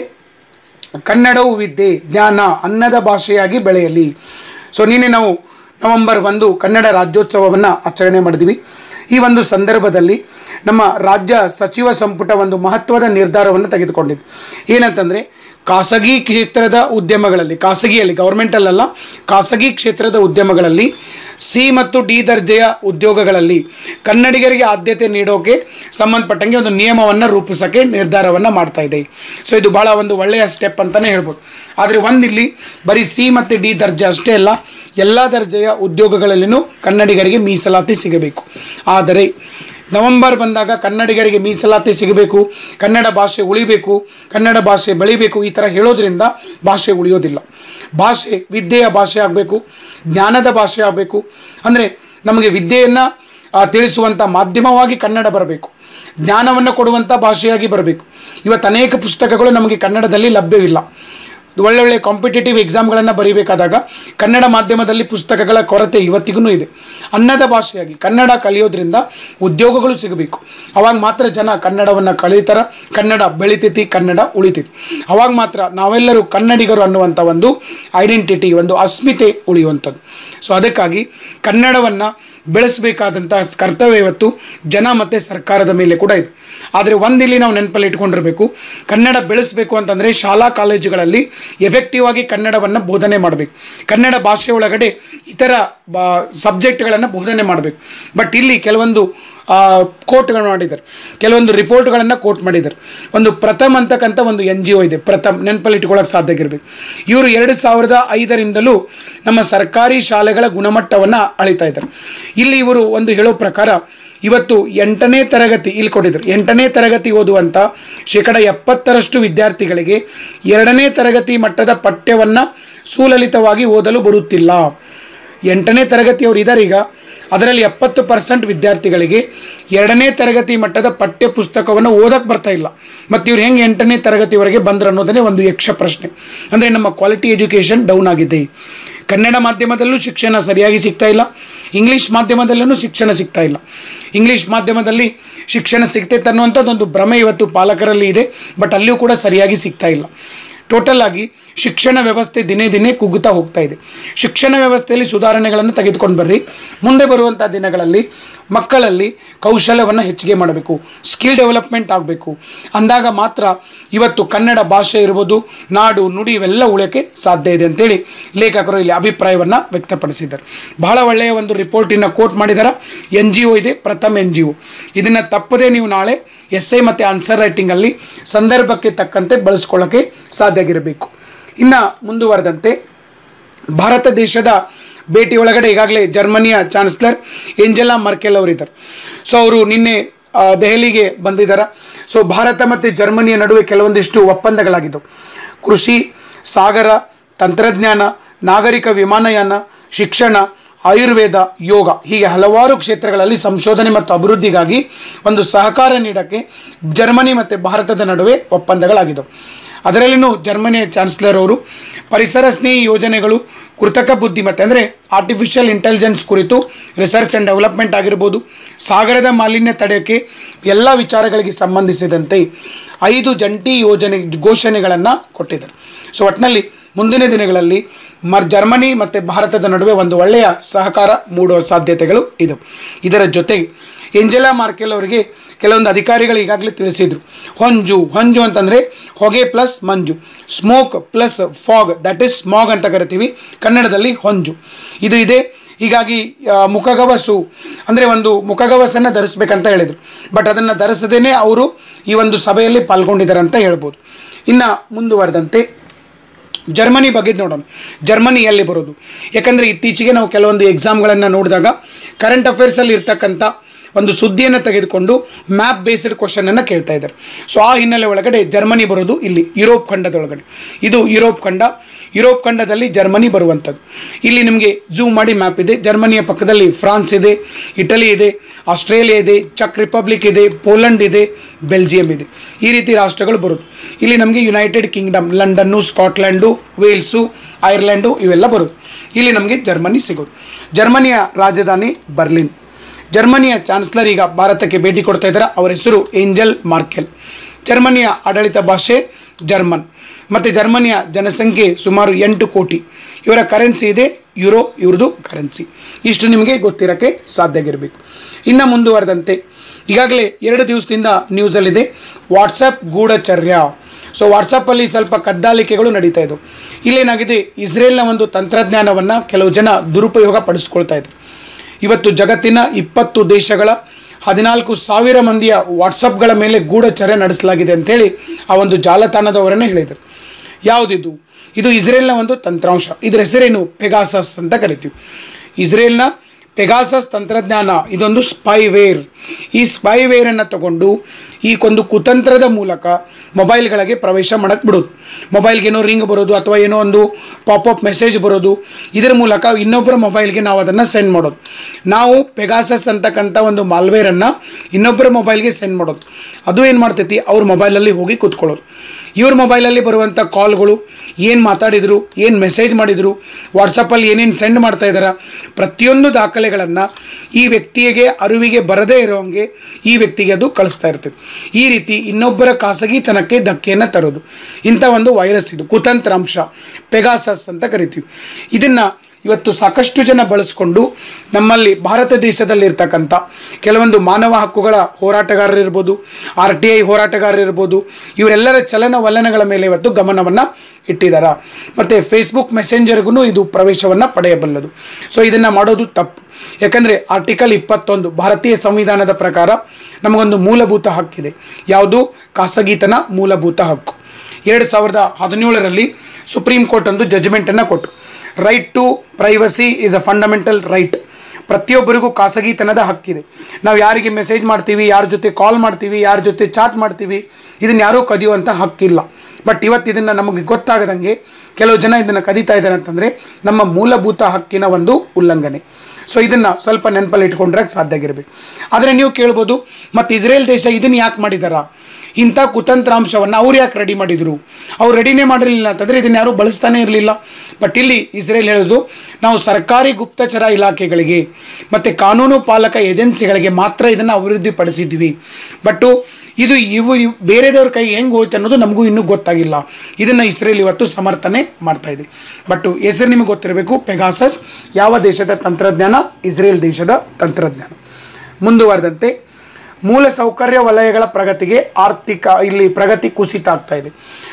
ಕನ್ನಡವು ವಿದ್ಯೆ ಜ್ಞಾನ ಅನ್ನದ ಭಾಷೆಯಾಗಿ ಬೆಳೆಯಲಿ ಸೊ ನಿನ್ನೆ ನಾವು ನವೆಂಬರ್ ಒಂದು ಕನ್ನಡ ರಾಜ್ಯೋತ್ಸವವನ್ನು ಆಚರಣೆ ಮಾಡಿದ್ವಿ ಈ ಒಂದು ಸಂದರ್ಭದಲ್ಲಿ ನಮ್ಮ ರಾಜ್ಯ ಸಚಿವ ಸಂಪುಟ ಒಂದು ಮಹತ್ವದ ನಿರ್ಧಾರವನ್ನು ತೆಗೆದುಕೊಂಡಿದೆ ಏನಂತಂದರೆ ಖಾಸಗಿ ಕ್ಷೇತ್ರದ ಉದ್ಯಮಗಳಲ್ಲಿ ಖಾಸಗಿಯಲ್ಲಿ ಗೌರ್ಮೆಂಟಲ್ಲ ಖಾಸಗಿ ಕ್ಷೇತ್ರದ ಉದ್ಯಮಗಳಲ್ಲಿ ಸಿ ಮತ್ತು ಡಿ ದರ್ಜೆಯ ಉದ್ಯೋಗಗಳಲ್ಲಿ ಕನ್ನಡಿಗರಿಗೆ ಆದ್ಯತೆ ನೀಡೋಕೆ ಸಂಬಂಧಪಟ್ಟಂಗೆ ಒಂದು ನಿಯಮವನ್ನು ರೂಪಿಸೋಕ್ಕೆ ನಿರ್ಧಾರವನ್ನು ಮಾಡ್ತಾ ಇದೆ ಸೊ ಇದು ಭಾಳ ಒಂದು ಒಳ್ಳೆಯ ಸ್ಟೆಪ್ ಅಂತಲೇ ಹೇಳ್ಬೋದು ಆದರೆ ಒಂದಿಲ್ಲಿ ಬರೀ ಸಿ ಮತ್ತು ಡಿ ದರ್ಜೆ ಅಷ್ಟೇ ಅಲ್ಲ ಎಲ್ಲ ದರ್ಜೆಯ ಉದ್ಯೋಗಗಳಲ್ಲಿನೂ ಕನ್ನಡಿಗರಿಗೆ ಮೀಸಲಾತಿ ಸಿಗಬೇಕು ಆದರೆ ನವೆಂಬರ್ ಬಂದಾಗ ಕನ್ನಡಿಗರಿಗೆ ಮೀಸಲಾತಿ ಸಿಗಬೇಕು ಕನ್ನಡ ಭಾಷೆ ಉಳಿಬೇಕು ಕನ್ನಡ ಭಾಷೆ ಬೆಳಿಬೇಕು ಈ ಥರ ಹೇಳೋದ್ರಿಂದ ಭಾಷೆ ಉಳಿಯೋದಿಲ್ಲ ಭಾಷೆ ವಿದ್ಯೆಯ ಭಾಷೆ ಆಗಬೇಕು ಜ್ಞಾನದ ಭಾಷೆ ಆಗಬೇಕು ಅಂದರೆ ನಮಗೆ ವಿದ್ಯೆಯನ್ನು ತಿಳಿಸುವಂಥ ಮಾಧ್ಯಮವಾಗಿ ಕನ್ನಡ ಬರಬೇಕು ಜ್ಞಾನವನ್ನು ಕೊಡುವಂಥ ಭಾಷೆಯಾಗಿ ಬರಬೇಕು ಇವತ್ತು ಅನೇಕ ಪುಸ್ತಕಗಳು ನಮಗೆ ಕನ್ನಡದಲ್ಲಿ ಲಭ್ಯವಿಲ್ಲ ಒಳ್ಳೊಳ್ಳೆ ಕಾಂಪಿಟೇಟಿವ್ ಎಕ್ಸಾಮ್ಗಳನ್ನು ಬರೀಬೇಕಾದಾಗ ಕನ್ನಡ ಮಾಧ್ಯಮದಲ್ಲಿ ಪುಸ್ತಕಗಳ ಕೊರತೆ ಇವತ್ತಿಗೂ ಇದೆ ಅನ್ನದ ಭಾಷೆಯಾಗಿ ಕನ್ನಡ ಕಲಿಯೋದ್ರಿಂದ ಉದ್ಯೋಗಗಳು ಸಿಗಬೇಕು ಅವಾಗ ಮಾತ್ರ ಜನ ಕನ್ನಡವನ್ನು ಕಳೀತಾರ ಕನ್ನಡ ಬೆಳಿತೈತಿ ಕನ್ನಡ ಉಳಿತೈತಿ ಅವಾಗ ಮಾತ್ರ ನಾವೆಲ್ಲರೂ ಕನ್ನಡಿಗರು ಅನ್ನುವಂಥ ಒಂದು ಐಡೆಂಟಿಟಿ ಒಂದು ಅಸ್ಮಿತೆ ಉಳಿಯುವಂಥದ್ದು ಸೊ ಅದಕ್ಕಾಗಿ ಕನ್ನಡವನ್ನು ಬೆಳೆಸಬೇಕಾದಂಥ ಕರ್ತವ್ಯ ಇವತ್ತು ಜನ ಮತ್ತು ಸರ್ಕಾರದ ಮೇಲೆ ಕೂಡ ಇದೆ ಆದರೆ ಒಂದಿಲ್ಲಿ ನಾವು ನೆನಪಲ್ಲಿ ಇಟ್ಕೊಂಡಿರಬೇಕು ಕನ್ನಡ ಬೆಳೆಸಬೇಕು ಅಂತಂದರೆ ಶಾಲಾ ಕಾಲೇಜುಗಳಲ್ಲಿ ಎಫೆಕ್ಟಿವ್ ಆಗಿ ಕನ್ನಡವನ್ನು ಬೋಧನೆ ಮಾಡಬೇಕು ಕನ್ನಡ ಭಾಷೆ ಒಳಗಡೆ ಇತರ ಬಾ ಸಬ್ಜೆಕ್ಟ್ಗಳನ್ನು ಬೋಧನೆ ಮಾಡಬೇಕು ಬಟ್ ಇಲ್ಲಿ ಕೆಲವೊಂದು ಕೋಟ್ಗಳು ಮಾಡಿದ್ದಾರೆ ಕೆಲವೊಂದು ರಿಪೋರ್ಟ್ಗಳನ್ನು ಕೋಟ್ ಮಾಡಿದ್ದಾರೆ ಒಂದು ಪ್ರಥಮ್ ಅಂತಕ್ಕಂಥ ಒಂದು ಎನ್ ಜಿ ಒ ಇದೆ ಪ್ರಥಮ್ ನೆನಪಲ್ಲಿ ಇಟ್ಕೊಳ್ಳೋಕೆ ಸಾಧ್ಯ ಆಗಿರಬೇಕು ಇವರು ಎರಡು ಸಾವಿರದ ಐದರಿಂದಲೂ ನಮ್ಮ ಸರ್ಕಾರಿ ಶಾಲೆಗಳ ಗುಣಮಟ್ಟವನ್ನು ಅಳಿತಾ ಇದ್ದಾರೆ ಇಲ್ಲಿ ಇವರು ಒಂದು ಹೇಳೋ ಪ್ರಕಾರ ಇವತ್ತು ಎಂಟನೇ ತರಗತಿ ಇಲ್ಲಿ ಕೊಟ್ಟಿದ್ರು ಎಂಟನೇ ತರಗತಿ ಓದುವಂಥ ಶೇಕಡ ಎಪ್ಪತ್ತರಷ್ಟು ವಿದ್ಯಾರ್ಥಿಗಳಿಗೆ ಎರಡನೇ ತರಗತಿ ಮಟ್ಟದ ಪಠ್ಯವನ್ನು ಸುಲಲಿತವಾಗಿ ಓದಲು ಬರುತ್ತಿಲ್ಲ ಎಂಟನೇ ತರಗತಿಯವರು ಇದ್ದಾರೆ ಈಗ ಅದರಲ್ಲಿ ಎಪ್ಪತ್ತು ಪರ್ಸೆಂಟ್ ವಿದ್ಯಾರ್ಥಿಗಳಿಗೆ ಎರಡನೇ ತರಗತಿ ಮಟ್ಟದ ಪಠ್ಯ ಪುಸ್ತಕವನ್ನು ಓದಕ್ಕೆ ಬರ್ತಾ ಇಲ್ಲ ಮತ್ತು ಇವ್ರು ಹೆಂಗೆ ಎಂಟನೇ ತರಗತಿವರೆಗೆ ಬಂದ್ರು ಅನ್ನೋದನ್ನೇ ಒಂದು ಯಕ್ಷ ಪ್ರಶ್ನೆ ಅಂದರೆ ನಮ್ಮ ಕ್ವಾಲಿಟಿ ಎಜುಕೇಷನ್ ಡೌನ್ ಆಗಿದೆ ಕನ್ನಡ ಮಾಧ್ಯಮದಲ್ಲೂ ಶಿಕ್ಷಣ ಸರಿಯಾಗಿ ಸಿಗ್ತಾ ಇಲ್ಲ ಇಂಗ್ಲೀಷ್ ಮಾಧ್ಯಮದಲ್ಲೂ ಶಿಕ್ಷಣ ಸಿಗ್ತಾ ಇಲ್ಲ ಇಂಗ್ಲೀಷ್ ಮಾಧ್ಯಮದಲ್ಲಿ ಶಿಕ್ಷಣ ಸಿಗ್ತೈತೆ ಅನ್ನುವಂಥದ್ದೊಂದು ಭ್ರಮೆ ಇವತ್ತು ಪಾಲಕರಲ್ಲಿ ಇದೆ ಬಟ್ ಅಲ್ಲಿಯೂ ಕೂಡ ಸರಿಯಾಗಿ ಸಿಗ್ತಾ ಇಲ್ಲ ಟೋಟಲ್ ಆಗಿ ಶಿಕ್ಷಣ ವ್ಯವಸ್ಥೆ ದಿನೇ ದಿನೇ ಕುಗ್ಗುತ್ತಾ ಹೋಗ್ತಾ ಇದೆ ಶಿಕ್ಷಣ ವ್ಯವಸ್ಥೆಯಲ್ಲಿ ಸುಧಾರಣೆಗಳನ್ನು ತೆಗೆದುಕೊಂಡು ಬರ್ರಿ ಮುಂದೆ ಬರುವಂಥ ದಿನಗಳಲ್ಲಿ ಮಕ್ಕಳಲ್ಲಿ ಕೌಶಲ್ಯವನ್ನು ಹೆಚ್ಚಿಗೆ ಮಾಡಬೇಕು ಸ್ಕಿಲ್ ಡೆವಲಪ್ಮೆಂಟ್ ಆಗಬೇಕು ಅಂದಾಗ ಮಾತ್ರ ಇವತ್ತು ಕನ್ನಡ ಭಾಷೆ ಇರ್ಬೋದು ನಾಡು ನುಡಿ ಇವೆಲ್ಲ ಉಳಿಯೋಕ್ಕೆ ಸಾಧ್ಯ ಇದೆ ಅಂತೇಳಿ ಲೇಖಕರು ಇಲ್ಲಿ ಅಭಿಪ್ರಾಯವನ್ನು ವ್ಯಕ್ತಪಡಿಸಿದ್ದಾರೆ ಬಹಳ ಒಳ್ಳೆಯ ಒಂದು ರಿಪೋರ್ಟಿನ ಕೋಟ್ ಮಾಡಿದ್ದಾರೆ ಎನ್ ಜಿ ಒ ಇದೆ ಪ್ರಥಮ್ ಎನ್ ಜಿ ಒ ಇದನ್ನು ತಪ್ಪದೇ ನೀವು ನಾಳೆ ಎಸ್ಸೆ ಮತ್ತು ಆನ್ಸರ್ ರೈಟಿಂಗಲ್ಲಿ ಸಂದರ್ಭಕ್ಕೆ ತಕ್ಕಂತೆ ಬಳಸ್ಕೊಳ್ಳೋಕ್ಕೆ ಸಾಧ್ಯ ಆಗಿರಬೇಕು ಇನ್ನು ಮುಂದುವರೆದಂತೆ ಭಾರತ ದೇಶದ ಭೇಟಿ ಒಳಗಡೆ ಈಗಾಗಲೇ ಜರ್ಮನಿಯ ಚಾನ್ಸ್ಲರ್ ಏಂಜೆಲಾ ಮರ್ಕೆಲ್ ಅವರಿದ್ದಾರೆ ಸೊ ಅವರು ನಿನ್ನೆ ಆ, ದೆಹಲಿಗೆ ಬಂದಿದ್ದಾರೆ ಸೊ ಭಾರತ ಮತ್ತು ಜರ್ಮನಿಯ ನಡುವೆ ಕೆಲವೊಂದಿಷ್ಟು ಒಪ್ಪಂದಗಳಾಗಿದ್ದವು ಕೃಷಿ ಸಾಗರ ತಂತ್ರಜ್ಞಾನ ನಾಗರಿಕ ವಿಮಾನಯಾನ ಶಿಕ್ಷಣ ಆಯುರ್ವೇದ ಯೋಗ ಹೀಗೆ ಹಲವಾರು ಕ್ಷೇತ್ರಗಳಲ್ಲಿ ಸಂಶೋಧನೆ ಮತ್ತು ಅಭಿವೃದ್ಧಿಗಾಗಿ ಒಂದು ಸಹಕಾರ ನೀಡೋಕ್ಕೆ ಜರ್ಮನಿ ಮತ್ತು ಭಾರತದ ನಡುವೆ ಒಪ್ಪಂದಗಳಾಗಿದ್ದವು ಅದರಲ್ಲಿನೂ ಜರ್ಮನಿಯ ಚಾನ್ಸ್ಲರ್ ಅವರು ಪರಿಸರ ಸ್ನೇಹಿ ಯೋಜನೆಗಳು ಕೃತಕ ಬುದ್ಧಿಮತ್ತೆ ಅಂದರೆ ಆರ್ಟಿಫಿಷಿಯಲ್ ಇಂಟೆಲಿಜೆನ್ಸ್ ಕುರಿತು ರಿಸರ್ಚ್ ಆ್ಯಂಡ್ ಡೆವಲಪ್ಮೆಂಟ್ ಆಗಿರ್ಬೋದು ಸಾಗರದ ಮಾಲಿನ್ಯ ತಡೆಯೋಕ್ಕೆ ಎಲ್ಲ ವಿಚಾರಗಳಿಗೆ ಸಂಬಂಧಿಸಿದಂತೆ ಐದು ಜಂಟಿ ಯೋಜನೆ ಘೋಷಣೆಗಳನ್ನು ಕೊಟ್ಟಿದ್ದಾರೆ ಸೊ ಒಟ್ಟಿನಲ್ಲಿ ಮುಂದಿನ ದಿನಗಳಲ್ಲಿ ಮರ್ ಜರ್ಮನಿ ಮತ್ತು ಭಾರತದ ನಡುವೆ ಒಂದು ಒಳ್ಳೆಯ ಸಹಕಾರ ಮೂಡುವ ಸಾಧ್ಯತೆಗಳು ಇದೆ ಇದರ ಜೊತೆಗೆ ಏಂಜೆಲಾ ಮಾರ್ಕೆಲ್ ಅವರಿಗೆ ಕೆಲವೊಂದು ಅಧಿಕಾರಿಗಳು ಈಗಾಗಲೇ ತಿಳಿಸಿದರು ಹೊಂಜು ಹೊಂಜು ಅಂತಂದರೆ ಹೊಗೆ ಪ್ಲಸ್ ಮಂಜು smoke plus fog that is smog ಅಂತ ಕರಿತೀವಿ ಕನ್ನಡದಲ್ಲಿ ಹೊಂಜು ಇದು ಇದೆ ಹೀಗಾಗಿ ಆ, ಮುಖಗವಸು ಅಂದರೆ ಒಂದು ಮುಖಗವಸನ್ನು ಧರಿಸ್ಬೇಕಂತ ಹೇಳಿದರು ಬಟ್ ಅದನ್ನು ಧರಿಸದೇನೆ ಅವರು ಈ ಒಂದು ಸಭೆಯಲ್ಲಿ ಪಾಲ್ಗೊಂಡಿದ್ದಾರೆ ಅಂತ ಹೇಳ್ಬೋದು ಇನ್ನು ಮುಂದುವರೆದಂತೆ ಜರ್ಮನಿ ಬಗ್ಗೆ ನೋಡೋಣ ಜರ್ಮನಿ ಎಲ್ಲಿ ಬರೋದು ಯಾಕಂದರೆ ಇತ್ತೀಚೆಗೆ ನಾವು ಕೆಲವೊಂದು ಎಕ್ಸಾಮ್ಗಳನ್ನು ನೋಡಿದಾಗ ಕರೆಂಟ್ ಅಫೇರ್ಸಲ್ಲಿ ಇರ್ತಕ್ಕಂಥ ಒಂದು ಸುದ್ದಿಯನ್ನು ತೆಗೆದುಕೊಂಡು ಮ್ಯಾಪ್ ಬೇಸ್ಡ್ ಕ್ವಶನನ್ನು ಕೇಳ್ತಾ ಇದ್ದಾರೆ ಸೊ ಆ ಹಿನ್ನೆಲೆ ಒಳಗಡೆ ಜರ್ಮನಿ ಬರೋದು ಇಲ್ಲಿ ಯುರೋಪ್ ಖಂಡದೊಳಗಡೆ ಇದು ಯುರೋಪ್ ಖಂಡ ಯುರೋಪ್ ಖಂಡದಲ್ಲಿ ಜರ್ಮನಿ ಬರುವಂಥದ್ದು ಇಲ್ಲಿ ನಿಮಗೆ ಝೂಮ್ ಮಾಡಿ ಮ್ಯಾಪ್ ಇದೆ ಜರ್ಮನಿಯ ಪಕ್ಕದಲ್ಲಿ ಫ್ರಾನ್ಸ್ ಇದೆ ಇಟಲಿ ಇದೆ ಆಸ್ಟ್ರೇಲಿಯಾ ಇದೆ ಚೆಕ್ ರಿಪಬ್ಲಿಕ್ ಇದೆ ಪೋಲೆಂಡ್ ಇದೆ ಬೆಲ್ಜಿಯಂ ಇದೆ ಈ ರೀತಿ ರಾಷ್ಟ್ರಗಳು ಬರೋದು ಇಲ್ಲಿ ನಮಗೆ United Kingdom London Scotland Wales Ireland ಇವೆಲ್ಲ ಬರೋದು ಇಲ್ಲಿ ನಮಗೆ ಜರ್ಮನಿ ಸಿಗೋದು ಜರ್ಮನಿಯ ರಾಜಧಾನಿ ಬರ್ಲಿನ್ ಜರ್ಮನಿಯ ಚಾನ್ಸ್ಲರ್ ಈಗ ಭಾರತಕ್ಕೆ ಭೇಟಿ ಕೊಡ್ತಾ ಇದ್ದಾರೆ ಅವರ ಹೆಸರು ಏಂಜಲ್ ಮಾರ್ಕೆಲ್ ಜರ್ಮನಿಯ ಆಡಳಿತ ಭಾಷೆ ಜರ್ಮನ್ ಮತ್ತು ಜರ್ಮನಿಯ ಜನಸಂಖ್ಯೆ ಸುಮಾರು ಎಂಟು ಕೋಟಿ ಇವರ ಕರೆನ್ಸಿ ಇದೆ ಯುರೋ ಇವ್ರದ್ದು ಕರೆನ್ಸಿ ಇಷ್ಟು ನಿಮಗೆ ಗೊತ್ತಿರೋಕ್ಕೆ ಸಾಧ್ಯ ಆಗಿರಬೇಕು ಇನ್ನು ಮುಂದುವರೆದಂತೆ ಈಗಾಗಲೇ ಎರಡು ದಿವಸದಿಂದ ನ್ಯೂಸಲ್ಲಿದೆ ವಾಟ್ಸಪ್ ಗೂಢಚರ್ಯ ಸೊ ವಾಟ್ಸಪ್ಪಲ್ಲಿ ಸ್ವಲ್ಪ ಕದ್ದಾಲಿಕೆಗಳು ನಡೀತಾ ಇದ್ದವು ಇಲ್ಲೇನಾಗಿದೆ ಇಸ್ರೇಲ್ನ ಒಂದು ತಂತ್ರಜ್ಞಾನವನ್ನು ಕೆಲವು ಜನ ದುರುಪಯೋಗ ಪಡಿಸ್ಕೊಳ್ತಾ ಇದ್ದಾರೆ ಇವತ್ತು ಜಗತ್ತಿನ ಇಪ್ಪತ್ತು ದೇಶಗಳ ಹದಿನಾಲ್ಕು ಸಾವಿರ ಮಂದಿಯ ವಾಟ್ಸಪ್ಗಳ ಮೇಲೆ ಗೂಢಚರ್ಯ ನಡೆಸಲಾಗಿದೆ ಅಂತೇಳಿ ಆ ಒಂದು ಜಾಲತಾಣದವರನ್ನೇ ಹೇಳಿದರು ಯಾವುದಿದು ಇದು ಇಸ್ರೇಲ್ನ ಒಂದು ತಂತ್ರಾಂಶ ಇದರ ಹೆಸರೇನು ಪೆಗಾಸಸ್ ಅಂತ ಕರಿತೀವಿ ಇಸ್ರೇಲ್ನ ಪೆಗಾಸಸ್ ತಂತ್ರಜ್ಞಾನ ಇದೊಂದು ಸ್ಪೈವೇರ್ ಈ ಸ್ಪೈವೇರನ್ನು ತಗೊಂಡು ಈ ಒಂದು ಕುತಂತ್ರದ ಮೂಲಕ ಮೊಬೈಲ್ಗಳಿಗೆ ಪ್ರವೇಶ ಮಾಡಕ್ಕೆ ಬಿಡೋದು ಮೊಬೈಲ್ಗೆ ಏನೋ ರಿಂಗ್ ಬರೋದು ಅಥವಾ ಏನೋ ಒಂದು ಪಾಪಪ್ ಮೆಸೇಜ್ ಬರೋದು ಇದರ ಮೂಲಕ ಇನ್ನೊಬ್ಬರ ಮೊಬೈಲ್ಗೆ ನಾವು ಅದನ್ನು ಸೆಂಡ್ ಮಾಡೋದು ನಾವು ಪೆಗಾಸಸ್ ಅಂತಕ್ಕಂಥ ಒಂದು ಮಾಲ್ವೇರನ್ನು ಇನ್ನೊಬ್ಬರ ಮೊಬೈಲ್ಗೆ ಸೆಂಡ್ ಮಾಡೋದು ಅದು ಏನು ಮಾಡ್ತೈತಿ ಅವ್ರ ಮೊಬೈಲಲ್ಲಿ ಹೋಗಿ ಕೂತ್ಕೊಳ್ಳೋದು ಇವ್ರ ಮೊಬೈಲಲ್ಲಿ ಬರುವಂಥ ಕಾಲ್ಗಳು ಏನು ಮಾತಾಡಿದರು ಏನು ಮೆಸೇಜ್ ಮಾಡಿದರು ವಾಟ್ಸಪ್ಪಲ್ಲಿ ಏನೇನು ಸೆಂಡ್ ಮಾಡ್ತಾ ಇದ್ದಾರೆ ಪ್ರತಿಯೊಂದು ದಾಖಲೆಗಳನ್ನು ಈ ವ್ಯಕ್ತಿಗೆ ಅರಿವಿಗೆ ಬರದೇ ಇರೋಂಗೆ ಈ ವ್ಯಕ್ತಿಗೆ ಅದು ಕಳಿಸ್ತಾ ಇರ್ತದೆ ಈ ರೀತಿ ಇನ್ನೊಬ್ಬರ ಖಾಸಗಿತನಕ್ಕೆ ಧಕ್ಕೆಯನ್ನು ತರೋದು ಇಂಥ ಒಂದು ವೈರಸ್ ಇದು ಕುತಂತ್ರಾಂಶ ಪೆಗಾಸಸ್ ಅಂತ ಕರಿತೀವಿ ಇದನ್ನು ಇವತ್ತು ಸಾಕಷ್ಟು ಜನ ಬಳಸ್ಕೊಂಡು ನಮ್ಮಲ್ಲಿ ಭಾರತ ದೇಶದಲ್ಲಿರ್ತಕ್ಕಂಥ ಕೆಲವೊಂದು ಮಾನವ ಹಕ್ಕುಗಳ ಹೋರಾಟಗಾರರಿರ್ಬೋದು ಆರ್ ಟಿ ಐ ಹೋರಾಟಗಾರರಿರ್ಬೋದು ಇವರೆಲ್ಲರ ಚಲನವಲನಗಳ ಮೇಲೆ ಇವತ್ತು ಗಮನವನ್ನು ಇಟ್ಟಿದ್ದಾರೆ ಮತ್ತು ಫೇಸ್ಬುಕ್ ಮೆಸೆಂಜರ್ಗೂ ಇದು ಪ್ರವೇಶವನ್ನು ಪಡೆಯಬಲ್ಲದು ಸೊ ಇದನ್ನು ಮಾಡೋದು ತಪ್ಪು ಯಾಕಂದರೆ ಆರ್ಟಿಕಲ್ ಇಪ್ಪತ್ತೊಂದು ಭಾರತೀಯ ಸಂವಿಧಾನದ ಪ್ರಕಾರ ನಮಗೊಂದು ಮೂಲಭೂತ ಹಕ್ಕಿದೆ ಯಾವುದು ಖಾಸಗಿತನ ಮೂಲಭೂತ ಹಕ್ಕು ಎರಡು ಸಾವಿರದ ಹದಿನೇಳರಲ್ಲಿ ಸುಪ್ರೀಂ ಕೋರ್ಟ್ ಒಂದು ಜಜ್ಮೆಂಟನ್ನು ಕೊಟ್ಟರು right to privacy is a fundamental right ಪ್ರತಿಯೊಬ್ಬರಿಗೂ ಖಾಸಗಿತನದ ಹಕ್ಕಿದೆ ನಾವು ಯಾರಿಗೆ ಮೆಸೇಜ್ ಮಾಡ್ತೀವಿ ಯಾರ ಜೊತೆ ಕಾಲ್ ಮಾಡ್ತೀವಿ ಯಾರ ಜೊತೆ ಚಾಟ್ ಮಾಡ್ತೀವಿ ಇದನ್ನು ಯಾರೂ ಕದಿಯುವಂಥ ಹಕ್ಕಿಲ್ಲ ಬಟ್ ಇವತ್ತು ಇದನ್ನು ನಮಗೆ ಗೊತ್ತಾಗದಂಗೆ ಕೆಲವು ಜನ ಇದನ್ನು ಕದೀತಾ ಇದ್ದಾರೆ ಅಂತಂದರೆ ನಮ್ಮ ಮೂಲಭೂತ ಹಕ್ಕಿನ ಒಂದು ಉಲ್ಲಂಘನೆ ಸೊ ಇದನ್ನು ಸ್ವಲ್ಪ ನೆನಪಲ್ಲಿ ಇಟ್ಕೊಂಡ್ರೆ ಸಾಧ್ಯ ಆಗಿರಬೇಕು ಆದರೆ ನೀವು ಕೇಳ್ಬೋದು ಮತ್ತು ಇಸ್ರೇಲ್ ದೇಶ ಇದನ್ನು ಯಾಕೆ ಮಾಡಿದಾರ ಇಂಥ ಕುತಂತ್ರಾಂಶವನ್ನು ಅವ್ರು ಯಾಕೆ ರೆಡಿ ಮಾಡಿದರು ಅವ್ರು ರೆಡಿನೇ ಮಾಡಿರಲಿಲ್ಲ ಅಂತಂದರೆ ಇದನ್ನು ಯಾರೂ ಬಳಸ್ತಾನೆ ಇರಲಿಲ್ಲ ಬಟ್ ಇಲ್ಲಿ ಇಸ್ರೇಲ್ ಹೇಳೋದು ನಾವು ಸರ್ಕಾರಿ ಗುಪ್ತಚರ ಇಲಾಖೆಗಳಿಗೆ ಮತ್ತು ಕಾನೂನು ಪಾಲಕ ಏಜೆನ್ಸಿಗಳಿಗೆ ಮಾತ್ರ ಇದನ್ನು ಅಭಿವೃದ್ಧಿಪಡಿಸಿದ್ವಿ ಬಟ್ಟು ಇದು ಇವು ಇವ್- ಬೇರೆದವ್ರ ಕೈ ಹೆಂಗೆ ಹೋಯ್ತು ಅನ್ನೋದು ನಮಗೂ ಇನ್ನೂ ಗೊತ್ತಾಗಿಲ್ಲ ಇದನ್ನು ಇಸ್ರೇಲ್ ಇವತ್ತು ಸಮರ್ಥನೆ ಮಾಡ್ತಾ ಇದೆ ಬಟ್ ಹೆಸರು ನಿಮಗೆ ಗೊತ್ತಿರಬೇಕು ಪೆಗಾಸಸ್ ಯಾವ ದೇಶದ ತಂತ್ರಜ್ಞಾನ ಇಸ್ರೇಲ್ ದೇಶದ ತಂತ್ರಜ್ಞಾನ ಮುಂದುವರೆದಂತೆ ಮೂಲ ಸೌಕರ್ಯ ವಲಯಗಳ ಪ್ರಗತಿಗೆ ಆರ್ಥಿಕ ಇಲ್ಲಿ ಪ್ರಗತಿ ಕುಸಿತ ಆಗ್ತಾ ಇದೆ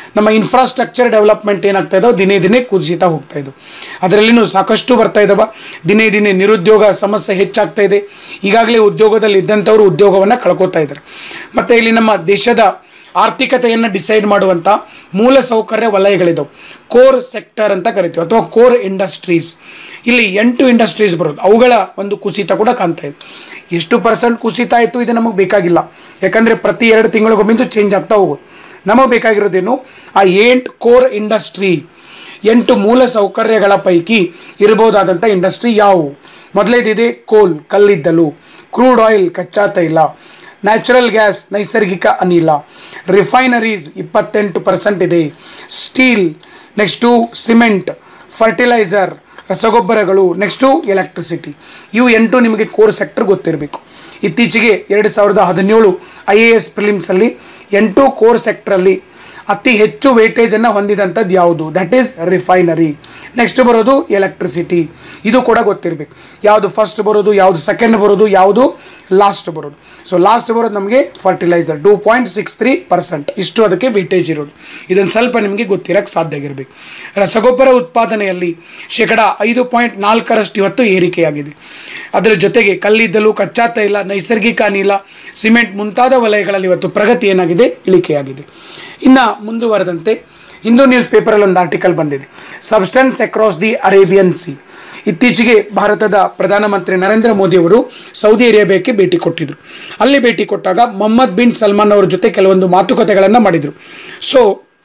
ನಮ್ಮ ಇನ್ಫ್ರಾಸ್ಟ್ರಕ್ಚರ್ ಡೆವಲಪ್ಮೆಂಟ್ ಏನಾಗ್ತಾ ಇದೋ ದಿನೇ ದಿನೇ ಕುಸಿತಾ ಹೋಗ್ತಾ ಇದ್ದು ಅದರಲ್ಲಿನೂ ಸಾಕಷ್ಟು ಬರ್ತಾ ಇದ್ದಾವ ದಿನೇ ದಿನೇ ನಿರುದ್ಯೋಗ ಸಮಸ್ಯೆ ಹೆಚ್ಚಾಗ್ತಾ ಇದೆ ಈಗಾಗಲೇ ಉದ್ಯೋಗದಲ್ಲಿ ಇದ್ದಂಥವ್ರು ಉದ್ಯೋಗವನ್ನು ಕಳ್ಕೊತಾ ಇದ್ದಾರೆ ಮತ್ತು ಇಲ್ಲಿ ನಮ್ಮ ದೇಶದ ಆರ್ಥಿಕತೆಯನ್ನು ಡಿಸೈಡ್ ಮಾಡುವಂಥ ಮೂಲ ಸೌಕರ್ಯ ವಲಯಗಳಿದಾವೆ ಕೋರ್ ಸೆಕ್ಟರ್ ಅಂತ ಕರಿತೀವಿ ಅಥವಾ ಕೋರ್ ಇಂಡಸ್ಟ್ರೀಸ್ ಇಲ್ಲಿ ಎಂಟು ಇಂಡಸ್ಟ್ರೀಸ್ ಬರೋದು ಅವುಗಳ ಒಂದು ಕುಸಿತ ಕೂಡ ಕಾಣ್ತಾ ಇದೆ ಎಷ್ಟು ಪರ್ಸೆಂಟ್ ಕುಸಿತ ಆಯಿತು ಇದು ನಮಗೆ ಬೇಕಾಗಿಲ್ಲ ಯಾಕಂದರೆ ಪ್ರತಿ ಎರಡು ತಿಂಗಳಿಗೊಮ್ಮಿಂದು ಚೇಂಜ್ ಆಗ್ತಾ ಹೋಗೋದು ನಮಗೆ ಬೇಕಾಗಿರೋದೇನು ಆ ಎಂಟು ಕೋರ್ ಇಂಡಸ್ಟ್ರಿ ಎಂಟು ಮೂಲ ಸೌಕರ್ಯಗಳ ಪೈಕಿ ಇರಬಹುದಾದಂಥ ಇಂಡಸ್ಟ್ರಿ ಯಾವುವು ಮೊದಲೇದಿದೆ ಕೋಲ್ ಕಲ್ಲಿದ್ದಲು ಕ್ರೂಡ್ ಆಯಿಲ್ ಕಚ್ಚಾ ತೈಲ ನ್ಯಾಚುರಲ್ ಗ್ಯಾಸ್ ನೈಸರ್ಗಿಕ ಅನಿಲ ರಿಫೈನರೀಸ್ ಇಪ್ಪತ್ತೆಂಟು ಪರ್ಸೆಂಟ್ ಇದೆ ಸ್ಟೀಲ್ ನೆಕ್ಸ್ಟು ಸಿಮೆಂಟ್ ಫರ್ಟಿಲೈಸರ್ ರಸಗೊಬ್ಬರಗಳು ನೆಕ್ಸ್ಟು ಎಲೆಕ್ಟ್ರಿಸಿಟಿ ಇವು ಎಂಟು ನಿಮಗೆ ಕೋರ್ ಸೆಕ್ಟರ್ ಗೊತ್ತಿರಬೇಕು ಇತ್ತೀಚೆಗೆ ಎರಡು ಸಾವಿರದ ಹದಿನೇಳು ಐ ಎ ಎಸ್ ಪ್ರಿಲಿಮ್ಸಲ್ಲಿ ಎಂಟು ಕೋರ್ ಸೆಕ್ಟ್ರಲ್ಲಿ ಅತಿ ಹೆಚ್ಚು ವೇಟೇಜನ್ನು ಹೊಂದಿದಂಥದ್ದು ಯಾವುದು ದಟ್ ಈಸ್ ರಿಫೈನರಿ ನೆಕ್ಸ್ಟ್ ಬರೋದು ಎಲೆಕ್ಟ್ರಿಸಿಟಿ ಇದು ಕೂಡ ಗೊತ್ತಿರಬೇಕು ಯಾವುದು ಫಸ್ಟ್ ಬರೋದು ಯಾವುದು ಸೆಕೆಂಡ್ ಬರೋದು ಯಾವುದು ಲಾಸ್ಟ್ ಬರೋದು ಸೊ ಲಾಸ್ಟ್ ಬರೋದು ನಮಗೆ fertiliser two point six three percent ಇಷ್ಟು ಅದಕ್ಕೆ ವೇಟೇಜ್ ಇರೋದು ಇದನ್ನು ಸ್ವಲ್ಪ ನಿಮಗೆ ಗೊತ್ತಿರೋಕ್ಕೆ ಸಾಧ್ಯ ಆಗಿರಬೇಕು ರಸಗೊಬ್ಬರ ಉತ್ಪಾದನೆಯಲ್ಲಿ ಶೇಕಡ ಐದು ಪಾಯಿಂಟ್ ನಾಲ್ಕರಷ್ಟು ಇವತ್ತು ಏರಿಕೆಯಾಗಿದೆ ಅದರ ಜೊತೆಗೆ ಕಲ್ಲಿದ್ದಲು ಕಚ್ಚಾ ತೈಲ ನೈಸರ್ಗಿಕ ಅನಿಲ ಸಿಮೆಂಟ್ ಮುಂತಾದ ವಲಯಗಳಲ್ಲಿ ಇವತ್ತು ಪ್ರಗತಿ ಏನಾಗಿದೆ ಇಳಿಕೆಯಾಗಿದೆ ಇನ್ನು ಮುಂದುವರೆದಂತೆ ಹಿಂದೂ ನ್ಯೂಸ್ ಪೇಪರಲ್ಲಿ ಒಂದು ಆರ್ಟಿಕಲ್ ಬಂದಿದೆ substance across the Arabian sea ಇತ್ತೀಚೆಗೆ ಭಾರತದ ಪ್ರಧಾನಮಂತ್ರಿ ನರೇಂದ್ರ ಮೋದಿ ಅವರು ಸೌದಿ ಅರೇಬಿಯಾಕ್ಕೆ ಭೇಟಿ ಕೊಟ್ಟಿದ್ರು ಅಲ್ಲಿ ಭೇಟಿ ಕೊಟ್ಟಾಗ ಮೊಹಮ್ಮದ್ ಬಿನ್ ಸಲ್ಮಾನ್ ಅವ್ರ ಜೊತೆ ಕೆಲವೊಂದು ಮಾತುಕತೆಗಳನ್ನು ಮಾಡಿದರು ಸೊ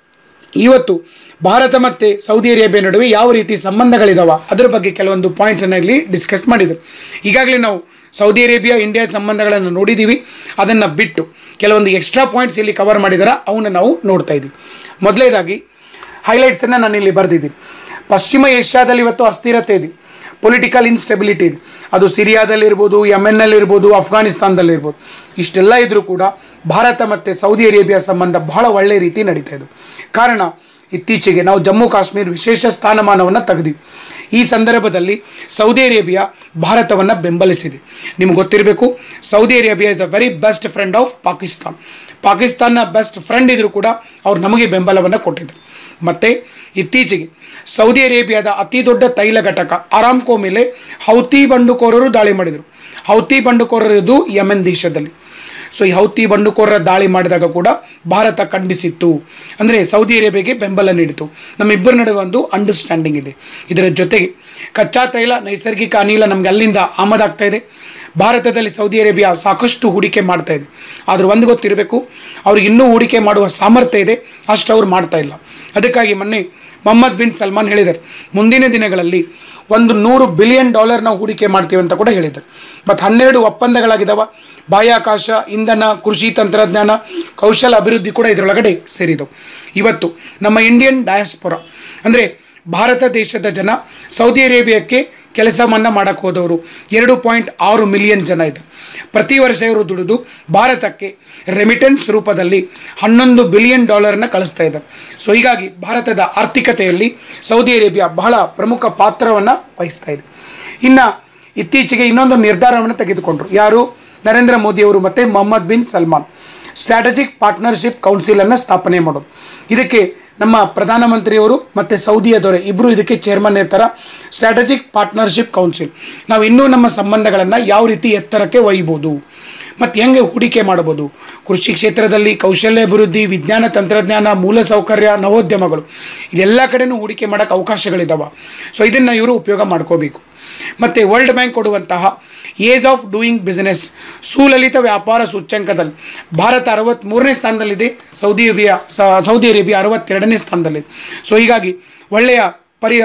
ಇವತ್ತು ಭಾರತ ಮತ್ತು ಸೌದಿ ಅರೇಬಿಯಾ ನಡುವೆ ಯಾವ ರೀತಿ ಸಂಬಂಧಗಳಿದಾವ ಅದರ ಬಗ್ಗೆ ಕೆಲವೊಂದು ಪಾಯಿಂಟ್ಸನ್ನು ಇಲ್ಲಿ ಡಿಸ್ಕಸ್ ಮಾಡಿದರು ಈಗಾಗಲೇ ನಾವು ಸೌದಿ ಅರೇಬಿಯಾ ಇಂಡಿಯಾ ಸಂಬಂಧಗಳನ್ನು ನೋಡಿದ್ದೀವಿ ಅದನ್ನು ಬಿಟ್ಟು ಕೆಲವೊಂದು ಎಕ್ಸ್ಟ್ರಾ ಪಾಯಿಂಟ್ಸ್ ಇಲ್ಲಿ ಕವರ್ ಮಾಡಿದಾರ ಅವನ್ನ ನಾವು ನೋಡ್ತಾ ಇದ್ದೀವಿ ಮೊದಲೇದಾಗಿ ಹೈಲೈಟ್ಸನ್ನು ನಾನು ಇಲ್ಲಿ ಬರೆದಿದ್ದೀನಿ ಪಶ್ಚಿಮ ಏಷ್ಯಾದಲ್ಲಿ ಇವತ್ತು ಅಸ್ಥಿರತೆ ಇದೆ ಪೊಲಿಟಿಕಲ್ ಇನ್ಸ್ಟೆಬಿಲಿಟಿ ಇದೆ ಅದು ಸಿರಿಯಾದಲ್ಲಿರ್ಬೋದು ಯಮೆನ್ನಲ್ಲಿರ್ಬೋದು ಅಫ್ಘಾನಿಸ್ತಾನದಲ್ಲಿರ್ಬೋದು ಇಷ್ಟೆಲ್ಲ ಇದ್ದರೂ ಕೂಡ ಭಾರತ ಮತ್ತು ಸೌದಿ ಅರೇಬಿಯಾ ಸಂಬಂಧ ಬಹಳ ಒಳ್ಳೆಯ ರೀತಿ ನಡೀತಾ ಇದೆ ಕಾರಣ ಇತ್ತೀಚೆಗೆ ನಾವು ಜಮ್ಮು ಕಾಶ್ಮೀರ ವಿಶೇಷ ಸ್ಥಾನಮಾನವನ್ನು ತೆಗೆದಿವಿ ಈ ಸಂದರ್ಭದಲ್ಲಿ ಸೌದಿ ಅರೇಬಿಯಾ ಭಾರತವನ್ನು ಬೆಂಬಲಿಸಿದೆ ನಿಮ್ಗೆ ಗೊತ್ತಿರಬೇಕು Saudi Arabia is a very best friend of Pakistan ಪಾಕಿಸ್ತಾನ್ನ ಬೆಸ್ಟ್ ಫ್ರೆಂಡ್ ಇದ್ರೂ ಕೂಡ ಅವ್ರು ನಮಗೆ ಬೆಂಬಲವನ್ನು ಕೊಟ್ಟಿದ್ದಾರೆ ಮತ್ತು ಇತ್ತೀಚೆಗೆ ಸೌದಿ ಅರೇಬಿಯಾದ ಅತಿ ದೊಡ್ಡ ತೈಲ ಘಟಕ ಅರಾಮ್ಕೋ ಮೇಲೆ ಹೌತಿ ಬಂಡುಕೋರರು ದಾಳಿ ಮಾಡಿದರು ಹೌತಿ ಬಂಡುಕೋರರು ಇದು ಯಮೆನ್ ದೇಶದಲ್ಲಿ ಸೊ ಈ ಹೌತಿ ಬಂಡುಕೋರರ ದಾಳಿ ಮಾಡಿದಾಗ ಕೂಡ ಭಾರತ ಖಂಡಿಸಿತ್ತು ಅಂದರೆ ಸೌದಿ ಅರೇಬಿಯಾಗೆ ಬೆಂಬಲ ನೀಡಿತು ನಮ್ಮಿಬ್ಬರ ನಡುವೆ ಒಂದು ಅಂಡರ್ಸ್ಟ್ಯಾಂಡಿಂಗ್ ಇದೆ ಇದರ ಜೊತೆಗೆ ಕಚ್ಚಾ ತೈಲ ನೈಸರ್ಗಿಕ ಅನಿಲ ನಮಗೆ ಅಲ್ಲಿಂದ ಆಮದಾಗ್ತಾ ಇದೆ ಭಾರತದಲ್ಲಿ ಸೌದಿ ಅರೇಬಿಯಾ ಸಾಕಷ್ಟು ಹೂಡಿಕೆ ಮಾಡ್ತಾ ಇದೆ ಆದರೂ ಒಂದು ಗೊತ್ತಿರಬೇಕು ಅವ್ರಿಗೆ ಇನ್ನೂ ಹೂಡಿಕೆ ಮಾಡುವ ಸಾಮರ್ಥ್ಯ ಇದೆ ಅಷ್ಟು ಅವ್ರು ಮಾಡ್ತಾ ಇಲ್ಲ ಅದಕ್ಕಾಗಿ ಮೊನ್ನೆ ಮೊಹಮ್ಮದ್ ಬಿನ್ ಸಲ್ಮಾನ್ ಹೇಳಿದ್ದಾರೆ ಮುಂದಿನ ದಿನಗಳಲ್ಲಿ ಒಂದು ನೂರು ಬಿಲಿಯನ್ ಡಾಲರ್ ನಾವು ಹೂಡಿಕೆ ಮಾಡ್ತೀವಿ ಅಂತ ಕೂಡ ಹೇಳಿದ್ದಾರೆ ಮತ್ತು ಹನ್ನೆರಡು ಒಪ್ಪಂದಗಳಾಗಿದ್ದಾವ ಬಾಹ್ಯಾಕಾಶ ಇಂಧನ ಕೃಷಿ ತಂತ್ರಜ್ಞಾನ ಕೌಶಲ ಅಭಿವೃದ್ಧಿ ಕೂಡ ಇದರೊಳಗಡೆ ಸೇರಿದವು ಇವತ್ತು ನಮ್ಮ ಇಂಡಿಯನ್ ಡಯಾಸ್ಪೊರಾ ಅಂದರೆ ಭಾರತ ದೇಶದ ಜನ ಸೌದಿ ಅರೇಬಿಯಾಕ್ಕೆ ಕೆಲಸವನ್ನು ಮಾಡಕ್ಕೆ ಹೋದವರು ಎರಡು ಪಾಯಿಂಟ್ ಆರು ಮಿಲಿಯನ್ ಜನ ಇದೆ ಪ್ರತಿ ವರ್ಷ ಇವರು ದುಡಿದು ಭಾರತಕ್ಕೆ ರೆಮಿಟೆನ್ಸ್ ರೂಪದಲ್ಲಿ ಹನ್ನೊಂದು ಬಿಲಿಯನ್ ಡಾಲರ್ನ ಕಳಿಸ್ತಾ ಇದ್ದಾರೆ ಸೊ ಹೀಗಾಗಿ ಭಾರತದ ಆರ್ಥಿಕತೆಯಲ್ಲಿ ಸೌದಿ ಅರೇಬಿಯಾ ಬಹಳ ಪ್ರಮುಖ ಪಾತ್ರವನ್ನು ವಹಿಸ್ತಾ ಇದೆ ಇನ್ನು ಇತ್ತೀಚೆಗೆ ಇನ್ನೊಂದು ನಿರ್ಧಾರವನ್ನು ತೆಗೆದುಕೊಂಡರು ಯಾರು ನರೇಂದ್ರ ಮೋದಿಯವರು ಮತ್ತು Mohammed bin Salman strategic partnership ಕೌನ್ಸಿಲನ್ನು ಸ್ಥಾಪನೆ ಮಾಡೋದು ಇದಕ್ಕೆ ನಮ್ಮ ಪ್ರಧಾನಮಂತ್ರಿಯವರು ಮತ್ತು ಸೌದಿಯ ದೊರೆ ಇಬ್ಬರು ಇದಕ್ಕೆ ಚೇರ್ಮನ್ ಇರ್ತಾರೆ ಸ್ಟ್ರಾಟಜಿಕ್ ಪಾರ್ಟ್ನರ್ಶಿಪ್ ಕೌನ್ಸಿಲ್ ನಾವು ಇನ್ನೂ ನಮ್ಮ ಸಂಬಂಧಗಳನ್ನು ಯಾವ ರೀತಿ ಎತ್ತರಕ್ಕೆ ಒಯ್ಬೋದು ಮತ್ತು ಹೆಂಗೆ ಹೂಡಿಕೆ ಮಾಡ್ಬೋದು ಕೃಷಿ ಕ್ಷೇತ್ರದಲ್ಲಿ ಕೌಶಲ್ಯ ಅಭಿವೃದ್ಧಿ ವಿಜ್ಞಾನ ತಂತ್ರಜ್ಞಾನ ಮೂಲಸೌಕರ್ಯ ನವೋದ್ಯಮಗಳು ಇದೆಲ್ಲ ಕಡೆನೂ ಹೂಡಿಕೆ ಮಾಡೋಕ್ಕೆ ಅವಕಾಶಗಳಿದ್ದಾವೆ ಸೊ ಇದನ್ನು ಇವರು ಉಪಯೋಗ ಮಾಡ್ಕೋಬೇಕು ಮತ್ತು ವರ್ಲ್ಡ್ ಬ್ಯಾಂಕ್ ಕೊಡುವಂತಹ ಏಜ್ ಆಫ್ ಡೂಯಿಂಗ್ ಬಿಸ್ನೆಸ್ ಸುಲಲಿತ ವ್ಯಾಪಾರ ಸೂಚ್ಯಂಕದಲ್ಲಿ ಭಾರತ ಅರವತ್ತ್ಮೂರನೇ ಸ್ಥಾನದಲ್ಲಿದೆ ಸೌದಿ ಅರೇಬಿಯಾ ಸ- ಸೌದಿ ಅರೇಬಿಯಾ ಅರವತ್ತೆರಡನೇ ಸ್ಥಾನದಲ್ಲಿದೆ ಸೊ ಹೀಗಾಗಿ ಒಳ್ಳೆಯ ಪರಿ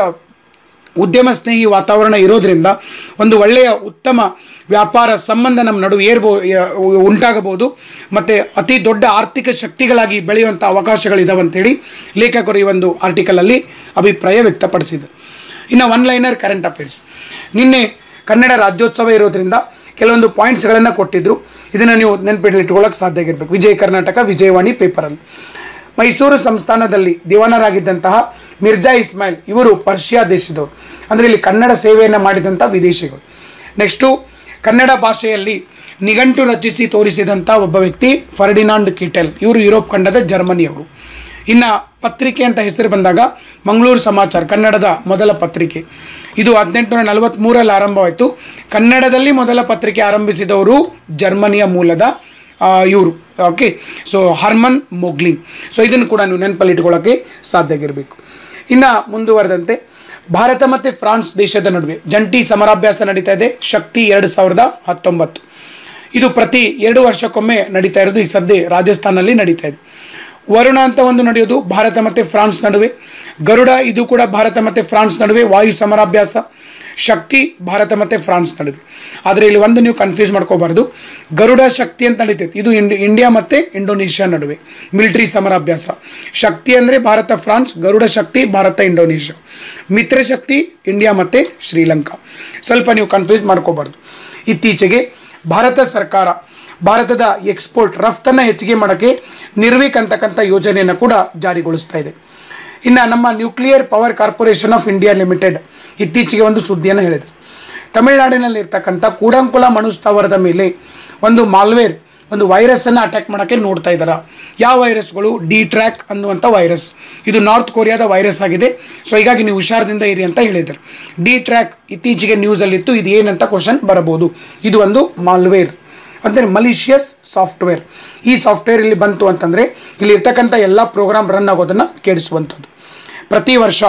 ಉದ್ಯಮ ಸ್ನೇಹಿ ವಾತಾವರಣ ಇರೋದ್ರಿಂದ ಒಂದು ಒಳ್ಳೆಯ ಉತ್ತಮ ವ್ಯಾಪಾರ ಸಂಬಂಧ ನಮ್ಮ ನಡುವೆ ಏರ್ಬೋ ಯ- ಉಂಟಾಗಬಹುದು ಮತ್ತು ಅತಿ ದೊಡ್ಡ ಆರ್ಥಿಕ ಶಕ್ತಿಗಳಾಗಿ ಬೆಳೆಯುವಂಥ ಅವಕಾಶಗಳಿದಾವೆ ಅಂತೇಳಿ ಲೇಖಕರು ಈ ಒಂದು ಆರ್ಟಿಕಲಲ್ಲಿ ಅಭಿಪ್ರಾಯ ವ್ಯಕ್ತಪಡಿಸಿದರು ಇನ್ನು ಒನ್ ಲೈನರ್ ಕರೆಂಟ್ ಅಫೇರ್ಸ್ ನಿನ್ನೆ ಕನ್ನಡ ರಾಜ್ಯೋತ್ಸವ ಇರೋದ್ರಿಂದ ಕೆಲವೊಂದು ಪಾಯಿಂಟ್ಸ್ಗಳನ್ನು ಕೊಟ್ಟಿದ್ದರು ಇದನ್ನು ನೀವು ನೆನಪಿಟ್ಟುಕೊಳ್ಳೋಕೆ ಸಾಧ್ಯ ಆಗಿರಬೇಕು ವಿಜಯ ಕರ್ನಾಟಕ ವಿಜಯವಾಣಿ ಪೇಪರಲ್ಲಿ ಮೈಸೂರು ಸಂಸ್ಥಾನದಲ್ಲಿ ದಿವಾನರಾಗಿದ್ದಂತಹ ಮಿರ್ಜಾ ಇಸ್ಮಾಯಿಲ್ ಇವರು ಪರ್ಷಿಯಾ ದೇಶದವರು ಅಂದರೆ ಇಲ್ಲಿ ಕನ್ನಡ ಸೇವೆಯನ್ನು ಮಾಡಿದಂಥ ವಿದೇಶಿಗಳು ನೆಕ್ಸ್ಟು ಕನ್ನಡ ಭಾಷೆಯಲ್ಲಿ ನಿಘಂಟು ರಚಿಸಿ ತೋರಿಸಿದಂಥ ಒಬ್ಬ ವ್ಯಕ್ತಿ ಫರ್ಡಿನಾಂಡ್ ಕಿಟೆಲ್ ಇವರು ಯುರೋಪ್ ಖಂಡದ ಜರ್ಮನಿಯವರು ಇನ್ನು ಪತ್ರಿಕೆ ಅಂತ ಹೆಸರು ಬಂದಾಗ ಮಂಗಳೂರು ಸಮಾಚಾರ ಕನ್ನಡದ ಮೊದಲ ಪತ್ರಿಕೆ ಇದು ಹದಿನೆಂಟುನೂರ ನಲವತ್ತ್ಮೂರಲ್ಲಿ ಆರಂಭವಾಯಿತು ಕನ್ನಡದಲ್ಲಿ ಮೊದಲ ಪತ್ರಿಕೆ ಆರಂಭಿಸಿದವರು ಜರ್ಮನಿಯ ಮೂಲದ ಇವರು okay so Hermann Mogling so ಇದನ್ನು ಕೂಡ ನೀವು ನೆನಪಲ್ಲಿ ಇಟ್ಕೊಳ್ಳೋಕ್ಕೆ ಸಾಧ್ಯವಾಗಿರಬೇಕು ಇನ್ನು ಮುಂದುವರೆದಂತೆ ಭಾರತ ಮತ್ತು ಫ್ರಾನ್ಸ್ ದೇಶದ ನಡುವೆ ಜಂಟಿ ಸಮರಾಭ್ಯಾಸ ನಡೀತಾ ಇದೆ ಶಕ್ತಿ ಎರಡು ಸಾವಿರದ ಹತ್ತೊಂಬತ್ತು ಇದು ಪ್ರತಿ ಎರಡು ವರ್ಷಕ್ಕೊಮ್ಮೆ ನಡೀತಾ ಇರೋದು ಈಗ ಸದ್ಯ ರಾಜಸ್ಥಾನಲ್ಲಿ ನಡೀತಾ ಇದೆ ವರುಣ ಅಂತ ಒಂದು ನಡೆಯೋದು ಭಾರತ ಮತ್ತು ಫ್ರಾನ್ಸ್ ನಡುವೆ ಗರುಡ ಇದು ಕೂಡ ಭಾರತ ಮತ್ತು ಫ್ರಾನ್ಸ್ ನಡುವೆ ವಾಯು ಸಮರಾಭ್ಯಾಸ ಶಕ್ತಿ ಭಾರತ ಮತ್ತು ಫ್ರಾನ್ಸ್ ನಡುವೆ ಆದರೆ ಇಲ್ಲಿ ಒಂದು ನೀವು ಕನ್ಫ್ಯೂಸ್ ಮಾಡ್ಕೋಬಾರ್ದು ಗರುಡ ಶಕ್ತಿ ಅಂತ ನಡೀತೈತೆ ಇದು ಇಂಡಿ ಇಂಡಿಯಾ ಮತ್ತು ಇಂಡೋನೇಷ್ಯಾ ನಡುವೆ ಮಿಲಿಟರಿ ಸಮರಾಭ್ಯಾಸ ಶಕ್ತಿ ಅಂದರೆ Bharat France Garuda Shakti Bharat Indonesia Mitra Shakti India ಮತ್ತು ಶ್ರೀಲಂಕಾ ಸ್ವಲ್ಪ ನೀವು ಕನ್ಫ್ಯೂಸ್ ಮಾಡ್ಕೋಬಾರ್ದು ಇತ್ತೀಚೆಗೆ ಭಾರತ ಸರ್ಕಾರ ಭಾರತದ ಎಕ್ಸ್ಪೋರ್ಟ್ ರಫ್ತನ್ನು ಹೆಚ್ಚಿಗೆ ಮಾಡೋಕ್ಕೆ ನಿರ್ವಿಕ್ ಅಂತಕ್ಕಂಥ ಯೋಜನೆಯನ್ನು ಕೂಡ ಜಾರಿಗೊಳಿಸ್ತಾ ಇದೆ ಇನ್ನು ನಮ್ಮ nuclear power corporation of India limited ಇತ್ತೀಚೆಗೆ ಒಂದು ಸುದ್ದಿಯನ್ನು ಹೇಳಿದೆ ತಮಿಳುನಾಡಿನಲ್ಲಿರ್ತಕ್ಕಂಥ ಕೂಡಂಕುಲ ಮನುಸ್ಥಾವರದ ಮೇಲೆ ಒಂದು ಮಾಲ್ವೇರ್ ಒಂದು ವೈರಸ್ಸನ್ನು ಅಟ್ಯಾಕ್ ಮಾಡೋಕ್ಕೆ ನೋಡ್ತಾ ಇದ್ದಾರೆ ಯಾವ ವೈರಸ್ಗಳು ಡಿ ಟ್ರ್ಯಾಕ್ ಅನ್ನುವಂಥ ವೈರಸ್ ಇದು ನಾರ್ತ್ ಕೊರಿಯಾದ ವೈರಸ್ ಆಗಿದೆ ಸೊ ಹೀಗಾಗಿ ನೀವು ಹುಷಾರದಿಂದ ಇರಿ ಅಂತ ಹೇಳಿದರು ಡಿ ಟ್ರ್ಯಾಕ್ ಇತ್ತೀಚೆಗೆ ನ್ಯೂಸಲ್ಲಿತ್ತು ಇದು ಏನಂತ ಕ್ವಶನ್ ಬರಬಹುದು ಇದು ಒಂದು ಮಾಲ್ವೇರ್ ಅಂದರೆ ಮಲಿಷಿಯಸ್ ಸಾಫ್ಟ್ವೇರ್ ಈ ಸಾಫ್ಟ್ವೇರ್ ಇಲ್ಲಿ ಬಂತು ಅಂತಂದರೆ ಇಲ್ಲಿ ಇರ್ತಕ್ಕಂಥ ಎಲ್ಲ ಪ್ರೋಗ್ರಾಮ್ ರನ್ ಆಗೋದನ್ನು ಕೆಡಿಸುವಂಥದ್ದು ಪ್ರತಿ ವರ್ಷ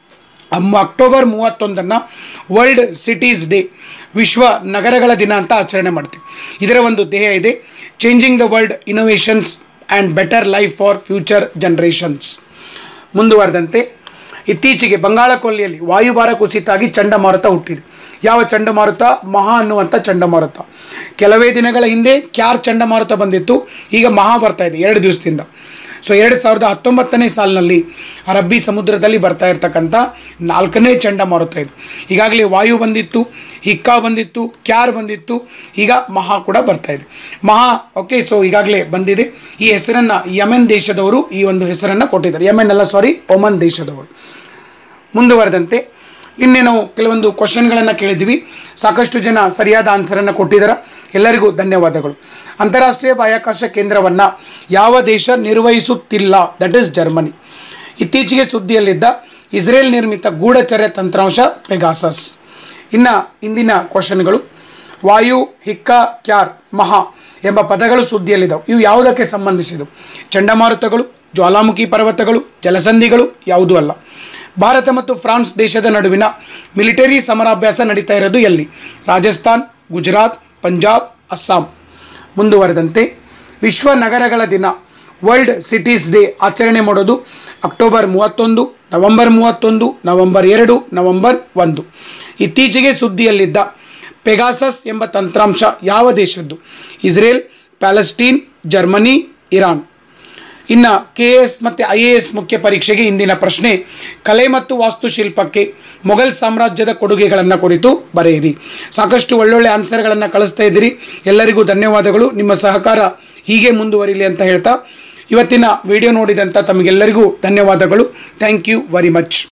ಅಮ್- ಅಕ್ಟೋಬರ್ ಮೂವತ್ತೊಂದನ್ನು ವರ್ಲ್ಡ್ ಸಿಟೀಸ್ ಡೇ ವಿಶ್ವ ನಗರಗಳ ದಿನ ಅಂತ ಆಚರಣೆ ಮಾಡ್ತೀವಿ ಇದರ ಒಂದು ಧ್ಯೇಯ ಇದೆ changing the world innovations and better life for future generations ಮುಂದುವರೆದಂತೆ ಇತ್ತೀಚೆಗೆ ಬಂಗಾಳ ಕೊಲ್ಲಿಯಲ್ಲಿ ವಾಯುಭಾರ ಕುಸಿತಾಗಿ ಚಂಡಮಾರುತ ಹುಟ್ಟಿದೆ ಯಾವ ಚಂಡಮಾರುತ ಮಹಾ ಅನ್ನುವಂಥ ಚಂಡಮಾರುತ ಕೆಲವೇ ದಿನಗಳ ಹಿಂದೆ ಕ್ಯಾರ್ ಚಂಡಮಾರುತ ಬಂದಿತ್ತು ಈಗ ಮಹಾ ಬರ್ತಾ ಇದೆ ಎರಡು ದಿವಸದಿಂದ ಸೊ ಎರಡು ಸಾವಿರದ ಹತ್ತೊಂಬತ್ತನೇ ಸಾಲಿನಲ್ಲಿ ಅರಬ್ಬಿ ಸಮುದ್ರದಲ್ಲಿ ಬರ್ತಾ ಇರತಕ್ಕಂಥ ನಾಲ್ಕನೇ ಚಂಡಮಾರುತ ಇದು ಈಗಾಗಲೇ ವಾಯು ಬಂದಿತ್ತು ಹಿಕ್ಕಾ ಬಂದಿತ್ತು ಕ್ಯಾರ್ ಬಂದಿತ್ತು ಈಗ ಮಹಾ ಕೂಡ ಬರ್ತಾ ಇದೆ ಮಹಾ ಓಕೆ ಸೊ ಈಗಾಗಲೇ ಬಂದಿದೆ ಈ ಹೆಸರನ್ನು ಯಮೆನ್ ದೇಶದವರು ಈ ಒಂದು ಹೆಸರನ್ನು ಕೊಟ್ಟಿದ್ದಾರೆ ಯಮೆನ್ ಅಲ್ಲ ಸಾರಿ ಒಮನ್ ದೇಶದವರು ಮುಂದುವರೆದಂತೆ ನಿನ್ನೆ ನಾವು ಕೆಲವೊಂದು ಕ್ವಶನ್ಗಳನ್ನು ಕೇಳಿದ್ವಿ ಸಾಕಷ್ಟು ಜನ ಸರಿಯಾದ ಆನ್ಸರನ್ನು ಕೊಟ್ಟಿದ್ದಾರೆ ಎಲ್ಲರಿಗೂ ಧನ್ಯವಾದಗಳು ಅಂತಾರಾಷ್ಟ್ರೀಯ ಬಾಹ್ಯಾಕಾಶ ಕೇಂದ್ರವನ್ನು ಯಾವ ದೇಶ ನಿರ್ವಹಿಸುತ್ತಿಲ್ಲ ದಟ್ ಈಸ್ ಜರ್ಮನಿ ಇತ್ತೀಚೆಗೆ ಸುದ್ದಿಯಲ್ಲಿದ್ದ ಇಸ್ರೇಲ್ ನಿರ್ಮಿತ ಗೂಢಚರ್ಯ ತಂತ್ರಾಂಶ ಪೆಗಾಸಸ್ ಇನ್ನು ಇಂದಿನ ಕ್ವಶನ್ಗಳು ವಾಯು ಹಿಕ್ಕ ಕ್ಯಾರ್ ಮಹಾ ಎಂಬ ಪದಗಳು ಸುದ್ದಿಯಲ್ಲಿದ್ದಾವೆ ಇವು ಯಾವುದಕ್ಕೆ ಸಂಬಂಧಿಸಿದವು ಚಂಡಮಾರುತಗಳು ಜ್ವಾಲಾಮುಖಿ ಪರ್ವತಗಳು ಜಲಸಂಧಿಗಳು ಯಾವುದೂ ಅಲ್ಲ ಭಾರತ ಮತ್ತು ಫ್ರಾನ್ಸ್ ದೇಶದ ನಡುವಿನ ಮಿಲಿಟರಿ ಸಮರಾಭ್ಯಾಸ ನಡೀತಾ ಇರೋದು ಎಲ್ಲಿ ರಾಜಸ್ಥಾನ್ ಗುಜರಾತ್ ಪಂಜಾಬ್ ಅಸ್ಸಾಂ ಮುಂದುವರೆದಂತೆ ವಿಶ್ವ ನಗರಗಳ ದಿನ ವರ್ಲ್ಡ್ ಸಿಟೀಸ್ ಡೇ ಆಚರಣೆ ಮಾಡೋದು ಅಕ್ಟೋಬರ್ ಮೂವತ್ತೊಂದು ನವೆಂಬರ್ ಮೂವತ್ತೊಂದು ನವೆಂಬರ್ ಎರಡು ನವೆಂಬರ್ ಒಂದು ಇತ್ತೀಚೆಗೆ ಸುದ್ದಿಯಲ್ಲಿದ್ದ ಪೆಗಾಸಸ್ ಎಂಬ ತಂತ್ರಾಂಶ ಯಾವ ದೇಶದ್ದು ಇಸ್ರೇಲ್ ಪ್ಯಾಲೆಸ್ಟೀನ್ ಜರ್ಮನಿ ಇರಾನ್ ಇನ್ನು ಕೆ ಎಸ್ ಮತ್ತು ಐ ಎ ಎಸ್ ಮುಖ್ಯ ಪರೀಕ್ಷೆಗೆ ಇಂದಿನ ಪ್ರಶ್ನೆ ಕಲೆ ಮತ್ತು ವಾಸ್ತುಶಿಲ್ಪಕ್ಕೆ ಮೊಘಲ್ ಸಾಮ್ರಾಜ್ಯದ ಕೊಡುಗೆಗಳನ್ನು ಕುರಿತು ಬರೆಯಿರಿ ಸಾಕಷ್ಟು ಒಳ್ಳೊಳ್ಳೆ ಆನ್ಸರ್ಗಳನ್ನು ಕಳಿಸ್ತಾ ಇದ್ದೀರಿ ಎಲ್ಲರಿಗೂ ಧನ್ಯವಾದಗಳು ನಿಮ್ಮ ಸಹಕಾರ ಹೀಗೆ ಮುಂದುವರಿಲಿ ಅಂತ ಹೇಳ್ತಾ ಇವತ್ತಿನ ವಿಡಿಯೋ ನೋಡಿದಂಥ ತಮಗೆಲ್ಲರಿಗೂ ಧನ್ಯವಾದಗಳು ಥ್ಯಾಂಕ್ ಯು ವೆರಿ ಮಚ್